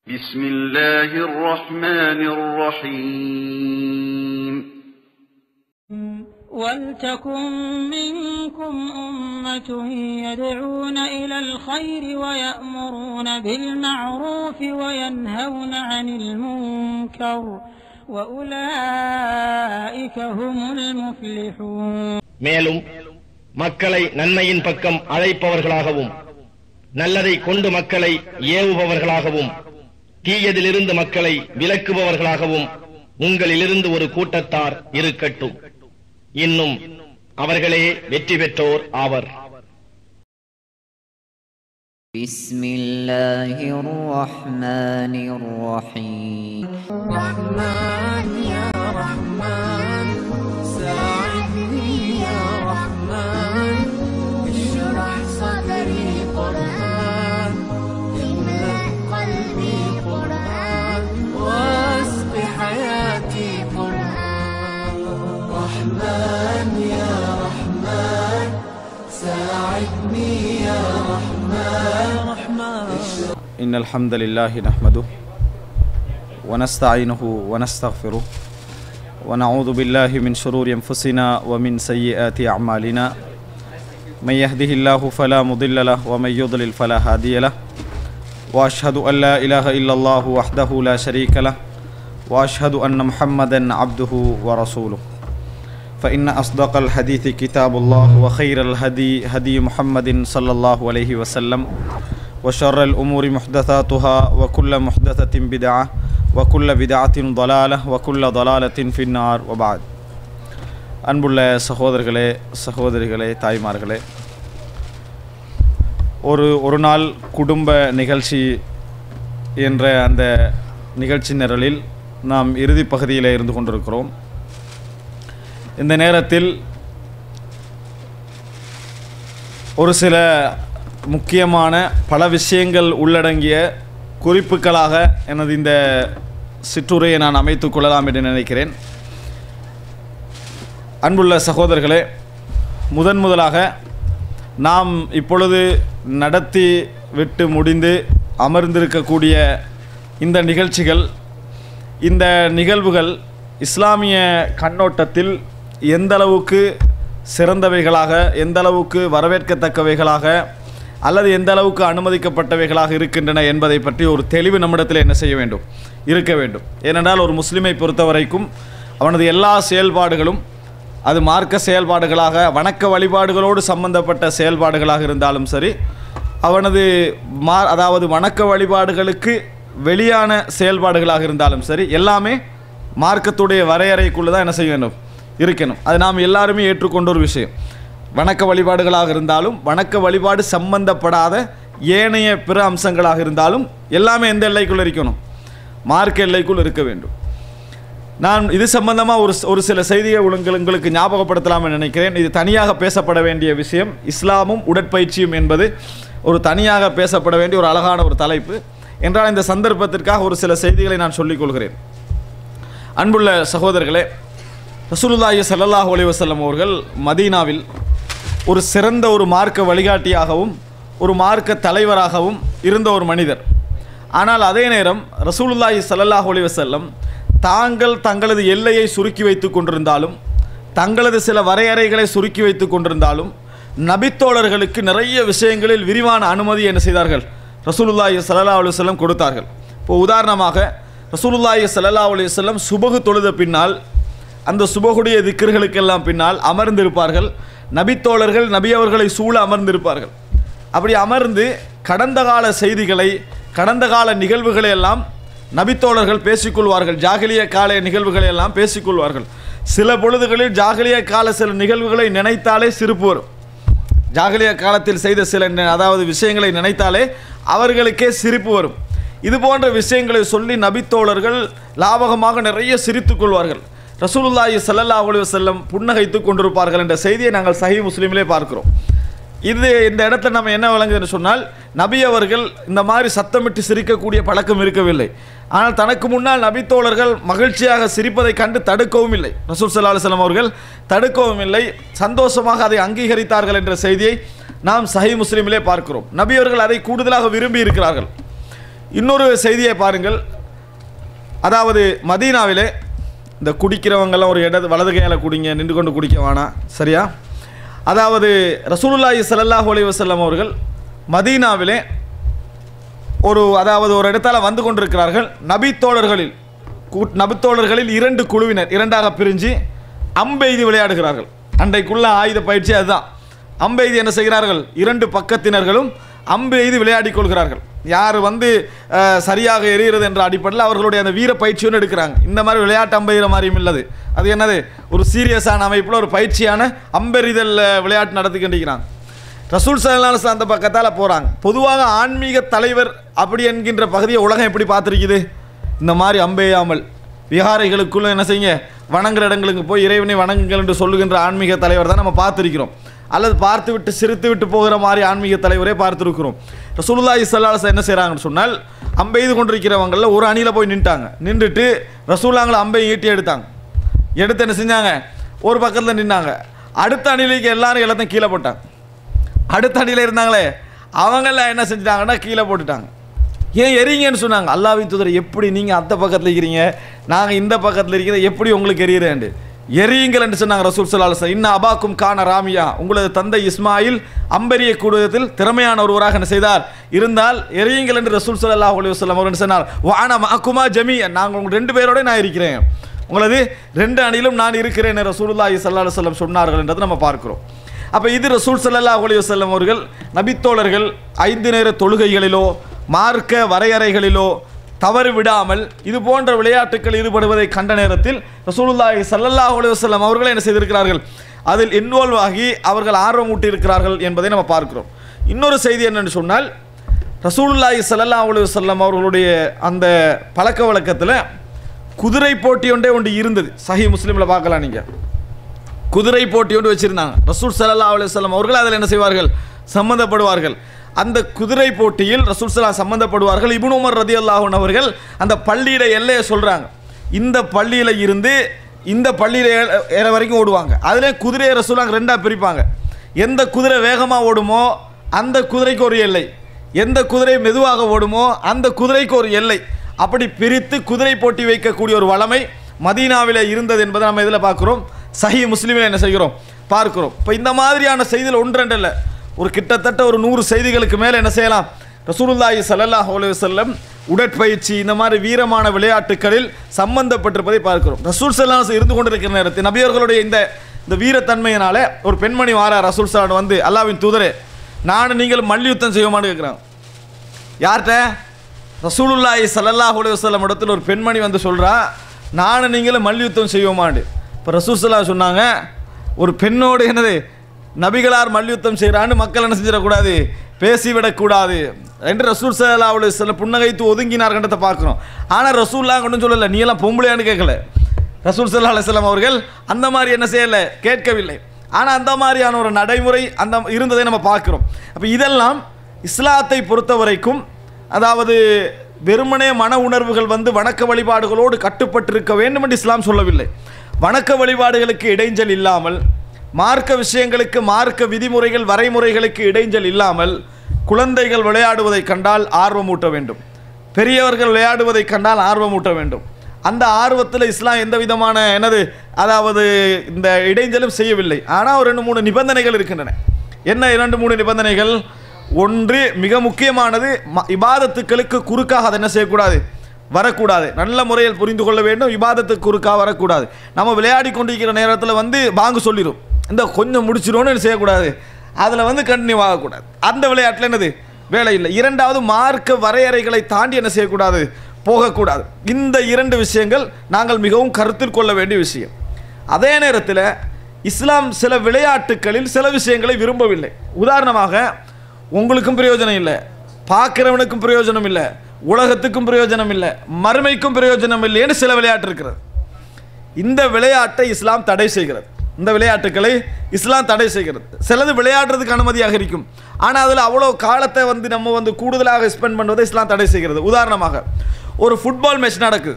بسم الله الرحمن الرحيم ولتكن منكم أمة يدعون إلى الخير ويأمرون بالمعروف وينهون عن المنكر وأولئك هم المفلحون மேலும் மக்களை நன்மையின் பக்கம் அழைப்பவர்களாகவும் நல்லதை கொண்டு மக்களை ஏவுபவர்களாகவும் தீயதிலிருந்து மக்களை விலக்குபவர்களாகவும் உங்களிலிருந்து ஒரு கூட்டத்தார் இருக்கட்டும் இன்னும் அவர்களே வெற்றி பெற்றோர் ஆவர் بسم الله الرحمن الرحيم رحمن يا رحمن ساعدني يا رحمن اشرح صدري قرآن املأ قلبي قرآن واسق حياتي قرآن رحمن يا رحمن ساعدني يا رحمن رحمن إن الحمد لله نحمده ونستعينه ونستغفره ونعوذ بالله من شرور أنفسنا ومن سيئات أعمالنا من يهده الله فلا مضل له ومن يضلل فلا هادي له وأشهد أن لا إله إلا الله وحده لا شريك له وأشهد أن محمدا عبده ورسوله فإن أصدق الحديث كتاب الله وخير الهدي هدي محمد صلى الله عليه وسلم وشر الأمور محدثاتها وكل محدثة بدعة وكل بدعة ضلالة وكل ضلالة في النار وبعد அன்புள்ள சகோதரர்களே சகோதரிகளே தாய்மார்களே ஒரு ஒரு நாள் குடும்ப நிகழ்ச்சி என்ற அந்த நிகழ்ச்சி நிரலில் நாம் இறுதி பகுதியில் இருந்து கொண்டிருக்கிறோம் இந்த நேரத்தில் ஒரு சில முக்கியமான பல விஷயங்கள் உள்ளடங்கிய குறிப்புகளாக எனது இந்த சிற்றுரையை நான் அமைத்துக் கொள்ளலாம் என்று நினைக்கிறேன் அன்புள்ள சகோதரர்களே முதன் முதலாக நாம் இப்பொழுது நடத்தி விட்டு முடிந்து அமர்ந்திருக்கக்கூடிய இந்த நிகழ்ச்சிகள் இந்த நிகழ்வுகள் இஸ்லாமிய கண்ணோட்டத்தில் எந்த அளவுக்கு சிறந்தவைகளாக எந்த அளவுக்கு வரவேற்கத்தக்கவைகளாக அல்லது எந்த அளவுக்கு அனுமதிக்கப்பட்டவைகளாக இருக்கின்றன என்பதை பற்றி ஒரு தெளிவு நம்மிடத்தில் என்ன செய்ய வேண்டும் இருக்க வேண்டும் ஏனென்றால் ஒரு முஸ்லிமை பொறுத்தவரைக்கும் அவனது எல்லா செயல்பாடுகளும் அது மார்க்க செயல்பாடுகளாக வணக்க வழிபாடுகளோடு சம்பந்தப்பட்ட செயல்பாடுகளாக இருந்தாலும் சரி அவனது மா அதாவது வணக்க வழிபாடுகளுக்கு வெளியான செயல்பாடுகளாக இருந்தாலும் சரி எல்லாமே மார்க்கத்துடைய வரையறைக்குள்ளே தான் என்ன செய்ய வேண்டும் இருக்கணும் அது நாம் எல்லாருமே ஏற்றுக்கொண்ட ஒரு விஷயம் வணக்க வழிபாடுகளாக இருந்தாலும் வணக்க வழிபாடு சம்பந்தப்படாத ஏனைய பிற அம்சங்களாக இருந்தாலும் எல்லாமே எந்த எல்லைக்குள் இருக்கணும் மார்க்க எல்லைக்குள் இருக்க வேண்டும் நான் இது சம்பந்தமாக ஒரு ஒரு சில செய்தியை உங்கள் உங்களுக்கு ஞாபகப்படுத்தலாம்னு நினைக்கிறேன் இது தனியாக பேசப்பட வேண்டிய விஷயம் இஸ்லாமும் உடற்பயிற்சியும் என்பது ஒரு தனியாக பேசப்பட வேண்டிய ஒரு அழகான ஒரு தலைப்பு என்றால் இந்த சந்தர்ப்பத்திற்காக ஒரு சில செய்திகளை நான் சொல்லிக் கொள்கிறேன் அன்புள்ள சகோதரர்களே ரசூலுல்லாஹி ஸல்லல்லாஹு அலைஹி வஸல்லம் அவர்கள் மதீனாவில் ஒரு சிறந்த ஒரு மார்க்க வழிகாட்டியாகவும் ஒரு மார்க்க தலைவராகவும் இருந்த ஒரு மனிதர் ஆனால் அதே நேரம் ரசூலுல்லாஹி ஸல்லல்லாஹு அலைஹி வஸல்லம் தாங்கள் தங்களது எல்லையை சுருக்கி வைத்து கொண்டிருந்தாலும் தங்களது சில வரையறைகளை சுருக்கி வைத்து கொண்டிருந்தாலும் நபித்தோழர்களுக்கு நிறைய விஷயங்களில் விரிவான அனுமதி என்ன செய்தார்கள் ரசூலுல்லாஹி ஸல்லல்லாஹு அலைஹி வஸல்லம் கொடுத்தார்கள் இப்போ உதாரணமாக ரசூலுல்லாஹி ஸல்லல்லாஹு அலைஹி வஸல்லம் சுபகு தொழுத பின்னால் அந்த சுபகுடைய திக்கர்களுக்கெல்லாம் பின்னால் அமர்ந்திருப்பார்கள் நபித்தோழர்கள் நபி அவர்களை சூழ அமர்ந்திருப்பார்கள் அப்படி அமர்ந்து கடந்த கால செய்திகளை கடந்த கால நிகழ்வுகளை எல்லாம் நபித்தோழர்கள் பேசிக்கொள்வார்கள் ஜாகிலிய கால நிகழ்வுகளை எல்லாம் பேசிக்கொள்வார்கள் சில பொழுதுகளில் ஜாகிலிய கால சில நிகழ்வுகளை நினைத்தாலே சிரிப்பு வரும் ஜாகிலிய காலத்தில் செய்த சில நி- அதாவது விஷயங்களை நினைத்தாலே அவர்களுக்கே சிரிப்பு வரும் இது போன்ற விஷயங்களை சொல்லி நபித்தோழர்கள் லாபகமாக நிறைய சிரித்துக் கொள்வார்கள் ரசூலுல்லாஹி ஸல்லல்லாஹு அலைஹி வஸல்லம் புன்னகைத்துக் கொண்டிருப்பார்கள் என்ற செய்தியை நாங்கள் சஹீஹ் முஸ்லீமிலே பார்க்கிறோம் இது இந்த இடத்துல நம்ம என்ன விளங்குதுன்னு சொன்னால் நபி அவர்கள் இந்த மாதிரி சத்தமிட்டு சிரிக்கக்கூடிய பழக்கம் இருக்கவில்லை ஆனால் தனக்கு முன்னால் நபித்தோழர்கள் மகிழ்ச்சியாக சிரிப்பதை கண்டு தடுக்கவும் இல்லை ரசூல் சல்லா அலுவலம் அவர்கள் தடுக்கவும் இல்லை சந்தோஷமாக அதை அங்கீகரித்தார்கள் என்ற செய்தியை நாம் சஹி முஸ்லீமிலே பார்க்கிறோம் நபி அவர்கள் அதை கூடுதலாக விரும்பி இருக்கிறார்கள் இன்னொரு செய்தியை பாருங்கள் அதாவது மதீனாவிலே இந்த குடிக்கிறவங்கெல்லாம் ஒரு இடது வலது கையால் குடிங்க நின்று கொண்டு குடிக்க வேணாம் சரியா அதாவது ரசூலுல்லாஹி ஸல்லல்லாஹு அலைஹி வஸல்லம் அவர்கள் மதீனாவிலே ஒரு அதாவது ஒரு இடத்தால வந்து கொண்டிருக்கிறார்கள் நபித்தோழர்களில் கூட் நபித்தோழர்களில் இரண்டு குழுவினர் இரண்டாக பிரிஞ்சு அம்பெய்தி விளையாடுகிறார்கள் அன்றைக்குள்ள ஆயுத பயிற்சி அதுதான் அம்பெய்தி என்ன செய்கிறார்கள் இரண்டு பக்கத்தினர்களும் அம்பெய்தி விளையாடிக் கொள்கிறார்கள் யார் வந்து அஹ், சரியாக எறிகிறது என்ற அடிப்படையில் அவர்களுடைய அந்த வீர பயிற்சியும் எடுக்கிறாங்க இந்த மாதிரி விளையாட்டு அம்பெய்கிற மாதிரியும் இல்லது அது என்னது ஒரு சீரியஸான அமைப்பில் ஒரு பயிற்சியான அம்பெறிதல் அஹ், விளையாட்டு நடத்தி கொண்டிருக்கிறாங்க ரசூல் சல்லாஸ் அந்த பக்கத்தால் போகிறாங்க பொதுவாக ஆன்மீக தலைவர் அப்படி என்கின்ற பகுதியை உலகம் எப்படி பார்த்துருக்குது இந்த மாதிரி அம்பெய்யாமல் விகாரைகளுக்குள்ள என்ன செய்யுங்க வணங்குற இடங்களுக்கு போய் இறைவனை வணங்குங்கள் என்று சொல்லுகின்ற ஆன்மீக தலைவர் தான் நம்ம பார்த்துருக்கிறோம் அல்லது பார்த்து விட்டு சிரித்து விட்டு போகிற மாதிரி ஆன்மீக தலைவரே பார்த்துருக்கிறோம் ரசூலுல்லாஹி ஸல்லல்லாஹு என்ன செய்கிறாங்கன்னு சொன்னால் அம்பெய்து கொண்டிருக்கிறவங்களில் ஒரு அணியில் போய் நின்ட்டாங்க நின்றுட்டு ரசூலாங்களை அம்பை ஈட்டி எடுத்தாங்க எடுத்து என்ன செஞ்சாங்க ஒரு பக்கத்தில் நின்னாங்க அடுத்த அணிலுக்கு எல்லாரும் எல்லாத்தையும் கீழே போட்டாங்க அடுத்த அணியில் இருந்தாங்களே அவங்கெல்லாம் என்ன செஞ்சிட்டாங்கன்னா கீழே போட்டுட்டாங்க ஏன் எறீங்கன்னு சொன்னாங்க அல்லாஹ்வின் தூதர் எப்படி நீங்கள் அந்த பக்கத்தில் இருக்கிறீங்க நாங்கள் இந்த பக்கத்தில் இருக்கிற எப்படி உங்களுக்கு எரியுறேன்டு எரியுங்கள் என்று சொன்னாங்க ரசூல் சல்லாஹ் இன்ன அபாக்கும் கான ராமியா உங்களது தந்தை இஸ்மாயில் அம்பரிய கூடுதத்தில் திறமையான ஒருவராக என்ன செய்தார் இருந்தால் எரியுங்கள் என்று ரசூல் சல்லாஹ் அலி வஸ்லாம் அவர் என்ன சொன்னார் வான மாக்குமா ஜமி நாங்கள் உங்கள் ரெண்டு பேரோட நான் இருக்கிறேன் உங்களது ரெண்டு அணியிலும் நான் இருக்கிறேன் ரசூலுல்லாஹி ஸல்லல்லாஹு அலைஹி வஸல்லம் சொன்னார்கள் என்றதை நம்ம பார்க்கிறோம் அப்போ இது ரசூல் ஸல்லல்லாஹு அலைஹி வஸல்லம் அவர்கள் நபித்தோழர்கள் ஐந்து நேர தொழுகைகளிலோ மார்க்க வரையறைகளிலோ தவறு விடாமல் இது போன்ற விளையாட்டுகள் ஈடுபடுவதை கண்ட நேரத்தில் ரசூலுல்லாஹி ஸல்லல்லாஹு அலைஹி வஸல்லம் அவர்கள் என்ன செய்திருக்கிறார்கள் அதில் இன்வால்வ் ஆகி அவர்கள் ஆர்வம் ஊட்டி இருக்கிறார்கள் என்பதை நம்ம பார்க்கிறோம் இன்னொரு செய்தி என்னன்னு சொன்னால் ரசூலுல்லாஹி ஸல்லல்லாஹு அலைஹி வஸல்லம் அவர்களுடைய அந்த பழக்க வழக்கத்தில் குதிரை போட்டி ஒன்றே ஒன்று இருந்தது சஹி முஸ்லீமில் பார்க்கலாம் நீங்கள் குதிரை போட்டி ஒன்று வச்சுருந்தாங்க ரசூல் ஸல்லல்லாஹு அலைஹி வஸல்லம் அவர்கள் அதில் என்ன செய்வார்கள் சம்மந்தப்படுவார்கள் அந்த குதிரை போட்டியில் ரசூல் சல்லா சம்மந்தப்படுவார்கள் இப்னு உமர் ரதி அவர்கள் அந்த பள்ளியிட எல்லையை சொல்கிறாங்க இந்த பள்ளியில் இருந்து இந்த பள்ளியில் ஏ- ஏற வரைக்கும் ஓடுவாங்க அதிலே குதிரையை ரசூலாங்க ரெண்டாக பிரிப்பாங்க எந்த குதிரை வேகமாக ஓடுமோ அந்த குதிரைக்கு ஒரு எல்லை எந்த குதிரை மெதுவாக ஓடுமோ அந்த குதிரைக்கு ஒரு எல்லை அப்படி பிரித்து குதிரை போட்டி வைக்கக்கூடிய ஒரு வளமை மதீனாவில் இருந்தது என்பதை நம்ம இதில் பார்க்குறோம் சஹி முஸ்லீமில் என்ன செய்கிறோம் பார்க்கிறோம் இப்போ இந்த மாதிரியான செய்திகள் ஒன்றென்று இல்லை ஒரு கிட்டத்தட்ட ஒரு நூறு செய்திகளுக்கு மேலே என்ன செய்யலாம் ரசூலுல்லாஹி ஸல்லல்லாஹு அலைஹி வஸல்லம் உடற்பயிற்சி இந்த மாதிரி வீரமான விளையாட்டுகளில் சம்பந்தப்பட்டிருப்பதை பார்க்கிறோம் ரசூல் சல்லாஸ் இருந்து கொண்டிருக்கிற நேரத்தில் நபியர்களுடைய இந்த இந்த வீரத்தன்மையினால ஒரு பெண்மணி வாரா ரசூல் சலான் வந்து அல்லாவின் தூதரே நானும் நீங்கள் மல்யுத்தம் செய்வோமான்னு கேட்குறாங்க யார்கிட்ட ரசூலுல்லாஹி ஸல்லல்லாஹு அலைஹி வஸல்லம் இடத்துல ஒரு பெண்மணி வந்து சொல்றா நானும் நீங்களும் மல்யுத்தம் செய்வோமாண்டு இப்போ ரசூல் ஸல்லல்லாஹு சொன்னாங்க ஒரு பெண்ணோடு என்னது நபிகளார் மல்யுத்தம் செய்கிறான்னு மக்கள் என்ன செஞ்சிடக்கூடாது பேசிவிடக்கூடாது என்று ரசூல் ஸல்லல்லாஹு அலைஹி வஸல்லம் புன்னகைத்து ஒதுங்கினார்கன்றதை பார்க்குறோம் ஆனால் ரசூல்லாம் ஒன்றும் சொல்லலை நீ எல்லாம் பொம்பளையான்னு கேட்கல ரசூல் ஸல்லல்லாஹு அலைஹி வஸல்லம் அவர்கள் அந்த மாதிரி என்ன செய்யலை கேட்கவில்லை ஆனால் அந்த மாதிரியான ஒரு நடைமுறை அந்த இருந்ததை நம்ம பார்க்கிறோம் அப்போ இதெல்லாம் இஸ்லாத்தை பொறுத்த வரைக்கும் அதாவது வெறுமனே மன உணர்வுகள் வந்து வணக்க வழிபாடுகளோடு கட்டுப்பட்டிருக்க வேண்டும் என்று இஸ்லாம் சொல்லவில்லை வணக்க வழிபாடுகளுக்கு இடைஞ்சல் இல்லாமல் மார்க்க விஷயங்களுக்கு மார்க்க விதிமுறைகள் வரைமுறைகளுக்கு இடைஞ்சல் இல்லாமல் குழந்தைகள் விளையாடுவதை கண்டால் ஆர்வமூட்ட வேண்டும் பெரியவர்கள் விளையாடுவதை கண்டால் ஆர்வமூட்ட வேண்டும் அந்த ஆர்வத்தில் இஸ்லாம் எந்த விதமான என்னது அதாவது இந்த இடைஞ்சலும் செய்யவில்லை ஆனால் ஒரு ரெண்டு மூணு நிபந்தனைகள் இருக்கின்றன என்ன இரண்டு மூணு நிபந்தனைகள் ஒன்று மிக முக்கியமானது ம- இபாதத்துக்களுக்கு குறுக்காக அதை என்ன செய்யக்கூடாது வரக்கூடாது நல்ல முறையில் புரிந்து கொள்ள வேண்டும் இபாதத்துக்கு குறுக்காக வரக்கூடாது நம்ம விளையாடி கொண்டிருக்கிற நேரத்தில் வந்து பாங்கு சொல்லிடும் இந்த கொஞ்சம் முடிச்சிடும்னு என்ன செய்யக்கூடாது அதில் வந்து கண்டினியூ ஆகக்கூடாது அந்த விளையாட்டில் என்னது வேலை இல்லை இரண்டாவது மார்க்க வரையறைகளை தாண்டி என்ன செய்யக்கூடாது போகக்கூடாது இந்த இரண்டு விஷயங்கள் நாங்கள் மிகவும் கருத்தில் கொள்ள வேண்டிய விஷயம் அதே நேரத்தில் இஸ்லாம் சில விளையாட்டுகளில் சில விஷயங்களை விரும்பவில்லை உதாரணமாக உங்களுக்கும் பிரயோஜனம் இல்லை பார்க்கிறவனுக்கும் பிரயோஜனம் இல்லை உலகத்துக்கும் பிரயோஜனம் இல்லை மறுமைக்கும் பிரயோஜனம் இல்லைன்னு சில விளையாட்டு இருக்கிறது இந்த விளையாட்டை இஸ்லாம் தடை செய்கிறது இந்த விளையாட்டுகளை இஸ்லாம் தடை செய்கிறது சிலது விளையாடுறதுக்கு அனுமதியாக இருக்கும் ஆனால் அதில் அவ்வளோ காலத்தை வந்து நம்ம வந்து கூடுதலாக ஸ்பெண்ட் பண்ணுவதை இஸ்லாம் தடை செய்கிறது உதாரணமாக ஒரு ஃபுட்பால் மேட்ச் நடக்குது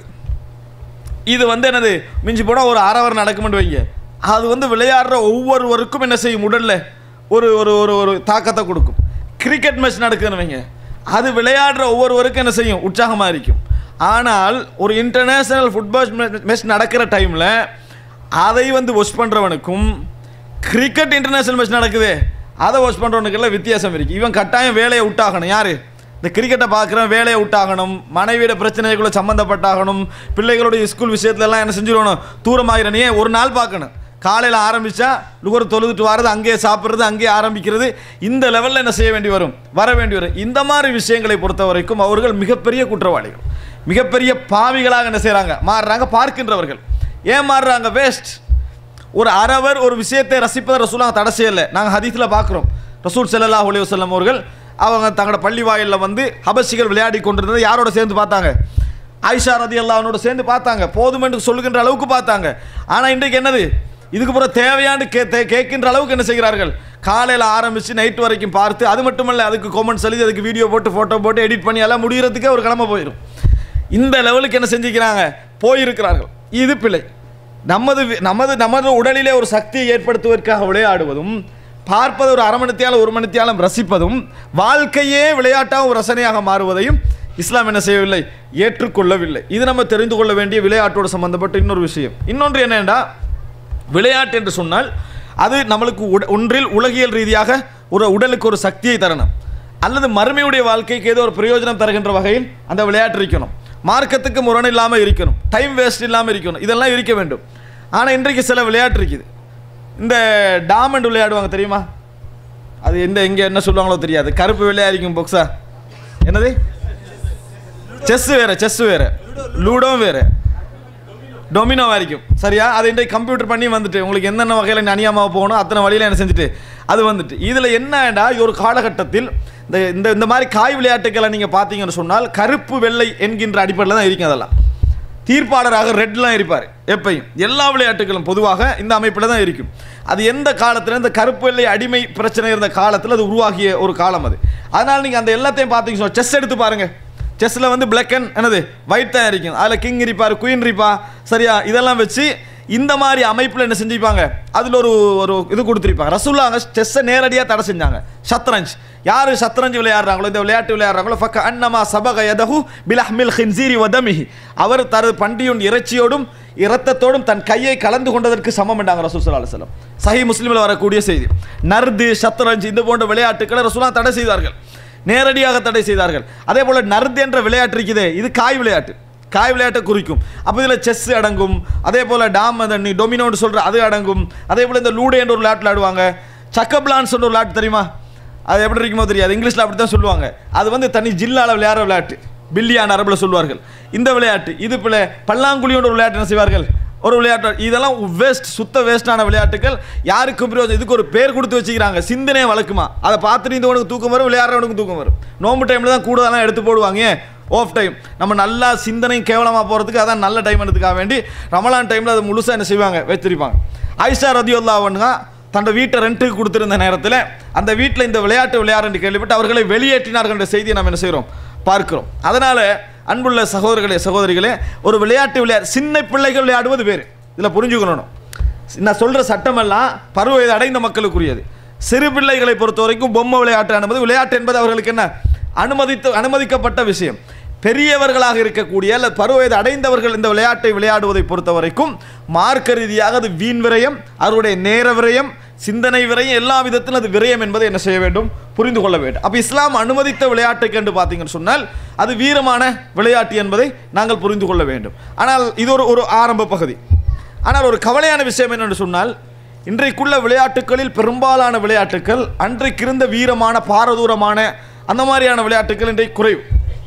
இது வந்து என்னது மிஞ்சி போனால் ஒரு அரை ஹவர் நடக்கும்னு வைங்க அது வந்து விளையாடுற ஒவ்வொருவருக்கும் என்ன செய்யும் உடலில் ஒரு ஒரு ஒரு ஒரு தாக்கத்தை கொடுக்கும் கிரிக்கெட் மேட்ச் நடக்குதுன்னு வைங்க அது விளையாடுற ஒவ்வொருவருக்கும் என்ன செய்யும் உற்சாகமாக இருக்கும் ஆனால் ஒரு இன்டர்நேஷனல் ஃபுட்பால் மேட்ச் நடக்கிற டைமில் அதை வந்து வாஷ் பண்ணுறவனுக்கும் கிரிக்கெட் இன்டர்நேஷனல் மேட்ச் நடக்குது அதை வாஷ் பண்ணுறவனுக்கெல்லாம் வித்தியாசம் இருக்குது இவன் கட்டாயம் வேலையை விட்டாகணும் யார் இந்த கிரிக்கெட்டை பார்க்குறவன் வேலையை விட்டாகணும் மனைவியோட பிரச்சனைக்குள்ள சம்மந்தப்பட்டாகணும் பிள்ளைகளுடைய ஸ்கூல் விஷயத்துலலாம் என்ன செஞ்சிடணும் தூரமாகிறனே ஒரு நாள் பார்க்கணும் காலையில் ஆரம்பித்தா நுகர் தொழுதுட்டு வர்றது அங்கேயே சாப்பிட்றது அங்கேயே ஆரம்பிக்கிறது இந்த லெவலில் என்ன செய்ய வேண்டி வரும் வர வேண்டி வரும் இந்த மாதிரி விஷயங்களை பொறுத்த வரைக்கும் அவர்கள் மிகப்பெரிய குற்றவாளிகள் மிகப்பெரிய பாவிகளாக என்ன செய்கிறாங்க மாறுறாங்க பார்க்கின்றவர்கள் ஏன் மாறுறாங்க வேஸ்ட் ஒரு அரவர் ஒரு விஷயத்தை ரசிப்பதை ரசூலாக தடை செய்யலை நாங்கள் ஹதீஸில் பார்க்குறோம் ரசூல் ஸல்லல்லாஹு அலைஹி வஸல்லம் அவர்கள் அவங்க தங்களோட பள்ளி வாயிலில் வந்து ஹபஷிகள் விளையாடி கொண்டிருந்ததை யாரோட சேர்ந்து பார்த்தாங்க ஆயிஷா ரதி அல்லாஹ்னோட சேர்ந்து பார்த்தாங்க போதும் என்று சொல்லுகின்ற அளவுக்கு பார்த்தாங்க ஆனால் இன்றைக்கு என்னது இதுக்கு பிறகு தேவையான்னு கே தே- கேட்கின்ற அளவுக்கு என்ன செய்கிறார்கள் காலையில் ஆரம்பித்து நைட் வரைக்கும் பார்த்து அது மட்டுமல்ல அதுக்கு காமெண்ட்ஸ் எழுதி அதுக்கு வீடியோ போட்டு ஃபோட்டோ போட்டு எடிட் பண்ணி எல்லாம் முடிகிறதுக்கே ஒரு கிழமை போயிடும் இந்த லெவலுக்கு என்ன செஞ்சுக்கிறாங்க போயிருக்கிறார்கள் இது பிழை நமது வி- நமது நமது உடலிலே ஒரு சக்தியை ஏற்படுத்துவதற்காக விளையாடுவதும் பார்ப்பது ஒரு அரை மணித்தியாலும் ஒரு மணித்தியாலும் ரசிப்பதும் வாழ்க்கையே விளையாட்டாக ஒரு ரசனையாக மாறுவதையும் இஸ்லாம் என்ன செய்யவில்லை ஏற்றுக்கொள்ளவில்லை இது நம்ம தெரிந்து கொள்ள வேண்டிய விளையாட்டோடு சம்பந்தப்பட்ட இன்னொரு விஷயம் இன்னொன்று என்னென்னா விளையாட்டு என்று சொன்னால் அது நம்மளுக்கு உட- ஒன்றில் உலகியல் ரீதியாக ஒரு உடலுக்கு ஒரு சக்தியை தரணும் அல்லது மறுமையுடைய வாழ்க்கைக்கு ஏதோ ஒரு பிரயோஜனம் தருகின்ற வகையில் அந்த விளையாட்டு இருக்கணும் மார்க்கத்துக்கு முரண் இல்லாமல் இருக்கணும் டைம் வேஸ்ட் இல்லாமல் இருக்கணும் இதெல்லாம் இருக்க வேண்டும் ஆனால் இன்றைக்கு சில விளையாட்டு இருக்குது இந்த டாமண்ட் விளையாடுவாங்க தெரியுமா அது எந்த எங்கே என்ன சொல்லுவாங்களோ தெரியாது கருப்பு விளையாடிக்கும் பொக்ஸா என்னது செஸ் வேற செஸ் வேற லூடோவும் வேற டொமினோ வரைக்கும் சரியா அது இன்றைக்கு கம்ப்யூட்டர் பண்ணி வந்துட்டு உங்களுக்கு என்னென்ன வகையில் அநியாயமாக போகணும் அத்தனை வழியில் என்ன செஞ்சுட்டு அது வந்துட்டு இதில் என்னடா ஒரு காலகட்டத்தில் இந்த இந்த இந்த மாதிரி காய் விளையாட்டுக்களை நீங்கள் பார்த்தீங்கன்னு சொன்னால் கருப்பு வெள்ளை என்கின்ற அடிப்படையில் தான் இருக்கும் அதெல்லாம் தீர்ப்பாளராக ரெட்லாம் இருப்பார் எப்பயும் எல்லா விளையாட்டுகளும் பொதுவாக இந்த அமைப்பில் தான் இருக்கும் அது எந்த காலத்தில் இந்த கருப்பு வெள்ளை அடிமை பிரச்சனை இருந்த காலத்தில் அது உருவாகிய ஒரு காலம் அது அதனால் நீங்கள் அந்த எல்லாத்தையும் பார்த்தீங்கன்னா செஸ் எடுத்து பாருங்கள் செஸ்ஸில் வந்து பிளாக் அண்ட் என்னது ஒயிட் தான் இருக்கும் அதில் கிங் இருப்பார் குயின் இருப்பா சரியா இதெல்லாம் வச்சு இந்த மாதிரி அமைப்பில் என்ன செஞ்சுப்பாங்க அதில் ஒரு ஒரு இது கொடுத்துருப்பாங்க ரசூல்லாங்க செஸ்ஸை நேரடியாக தடை செஞ்சாங்க சத்ரஞ்ச் யார் சத்ரஞ்ச் விளையாடுறாங்களோ இந்த விளையாட்டு விளையாடுறாங்களோ ஃபக்க அன்னமா சபக யதஹு பிலஹ்மில் ஹின்சீரி வதமிஹி அவர் தனது பண்டியுன் இறைச்சியோடும் இரத்தத்தோடும் தன் கையை கலந்து கொண்டதற்கு சமம் என்றாங்க ரசூல் ஸல்லல்லாஹு அலைஹி வஸல்லம் சஹி முஸ்லிமில் வரக்கூடிய செய்தி நர்து சத்ரஞ்ச் இந்த போன்ற விளையாட்டுக்களை ரசூலா தடை செய்தார்கள் நேரடியாக தடை செய்தார்கள் அதே போல நர்து என்ற விளையாட்டு இருக்குதே இது காய் விளையாட்டு காய் விளையாட்டை குறிக்கும் அப்போ இதில் செஸ் அடங்கும் அதே போல் டாம் அந்த நீ டொமினோன்னு சொல்கிற அது அடங்கும் அதே போல் இந்த லூடே என்ற ஒரு விளையாட்டு விளையாடுவாங்க சக்கப்லான்னு சொல்ற ஒரு விளையாட்டு தெரியுமா அது எப்படி இருக்குமோ தெரியாது இங்கிலீஷில் அப்படி தான் சொல்லுவாங்க அது வந்து தனி ஜில்லால விளையாடுற விளையாட்டு பில்லியான அரபில் சொல்வார்கள் இந்த விளையாட்டு இது பிள்ளை பல்லாங்குழியோட ஒரு விளையாட்டு என்ன செய்வார்கள் ஒரு விளையாட்டு இதெல்லாம் வேஸ்ட் சுத்த வேஸ்டான விளையாட்டுகள் யாருக்கும் பிரயோஜனம் இதுக்கு ஒரு பேர் கொடுத்து வச்சுக்கிறாங்க சிந்தனையை வளர்க்குமா அதை பார்த்துட்டு இந்த உனக்கு தூக்கம் வரும் விளையாடுறவனுக்கு தூக்கம் வரும் நோம்பு டைமில் தான் கூடுதலாக எடுத்து போடுவாங்க ஏன் ஆஃப் டைம் நம்ம நல்லா சிந்தனை கேவலமாக போகிறதுக்கு அதான் நல்ல டைம் எடுத்துக்காக வேண்டி ரமலான் டைமில் அதை முழுசாக என்ன செய்வாங்க வச்சிருப்பாங்க ஐஷா ரதியுல்லாவன்கா தன்னோட வீட்டை ரெண்ட்டுக்கு கொடுத்திருந்த நேரத்தில் அந்த வீட்டில் இந்த விளையாட்டு விளையாடுன்னு கேள்விப்பட்டு அவர்களை வெளியேற்றினார்கள் என்ற செய்தியை நம்ம என்ன செய்கிறோம் பார்க்கிறோம் அதனால் அன்புள்ள சகோதரர்களே சகோதரிகளே ஒரு விளையாட்டு விளையாட்டு சின்ன பிள்ளைகள் விளையாடுவது வேறு இதில் புரிஞ்சுக்கணும் நான் சொல்கிற சட்டமெல்லாம் பருவ வயது அடைந்த மக்களுக்குரியது சிறு பிள்ளைகளை பொறுத்த வரைக்கும் பொம்மை விளையாட்டு என்பது விளையாட்டு என்பது அவர்களுக்கு என்ன அனுமதித்து அனுமதிக்கப்பட்ட விஷயம் பெரியவர்களாக இருக்கக்கூடிய அல்லது பருவ வயது அடைந்தவர்கள் இந்த விளையாட்டை விளையாடுவதை பொறுத்த வரைக்கும் மார்க்க ரீதியாக அது வீண் விரயம் அவருடைய நேர விரயம் சிந்தனை விரயம் எல்லா விதத்திலும் அது விரயம் என்பதை என்ன செய்ய வேண்டும் புரிந்து கொள்ள வேண்டும் அப்போ இஸ்லாம் அனுமதித்த விளையாட்டுக்கு என்று பார்த்தீங்கன்னு சொன்னால் அது வீரமான விளையாட்டு என்பதை நாங்கள் புரிந்து கொள்ள வேண்டும் ஆனால் இது ஒரு ஒரு ஆரம்ப பகுதி ஆனால் ஒரு கவலையான விஷயம் என்னென்று சொன்னால் இன்றைக்குள்ள விளையாட்டுகளில் பெரும்பாலான விளையாட்டுகள் அன்றைக்கு இருந்த வீரமான பாரதூரமான அந்த மாதிரியான விளையாட்டுகள் இன்றைக்கு குறைவு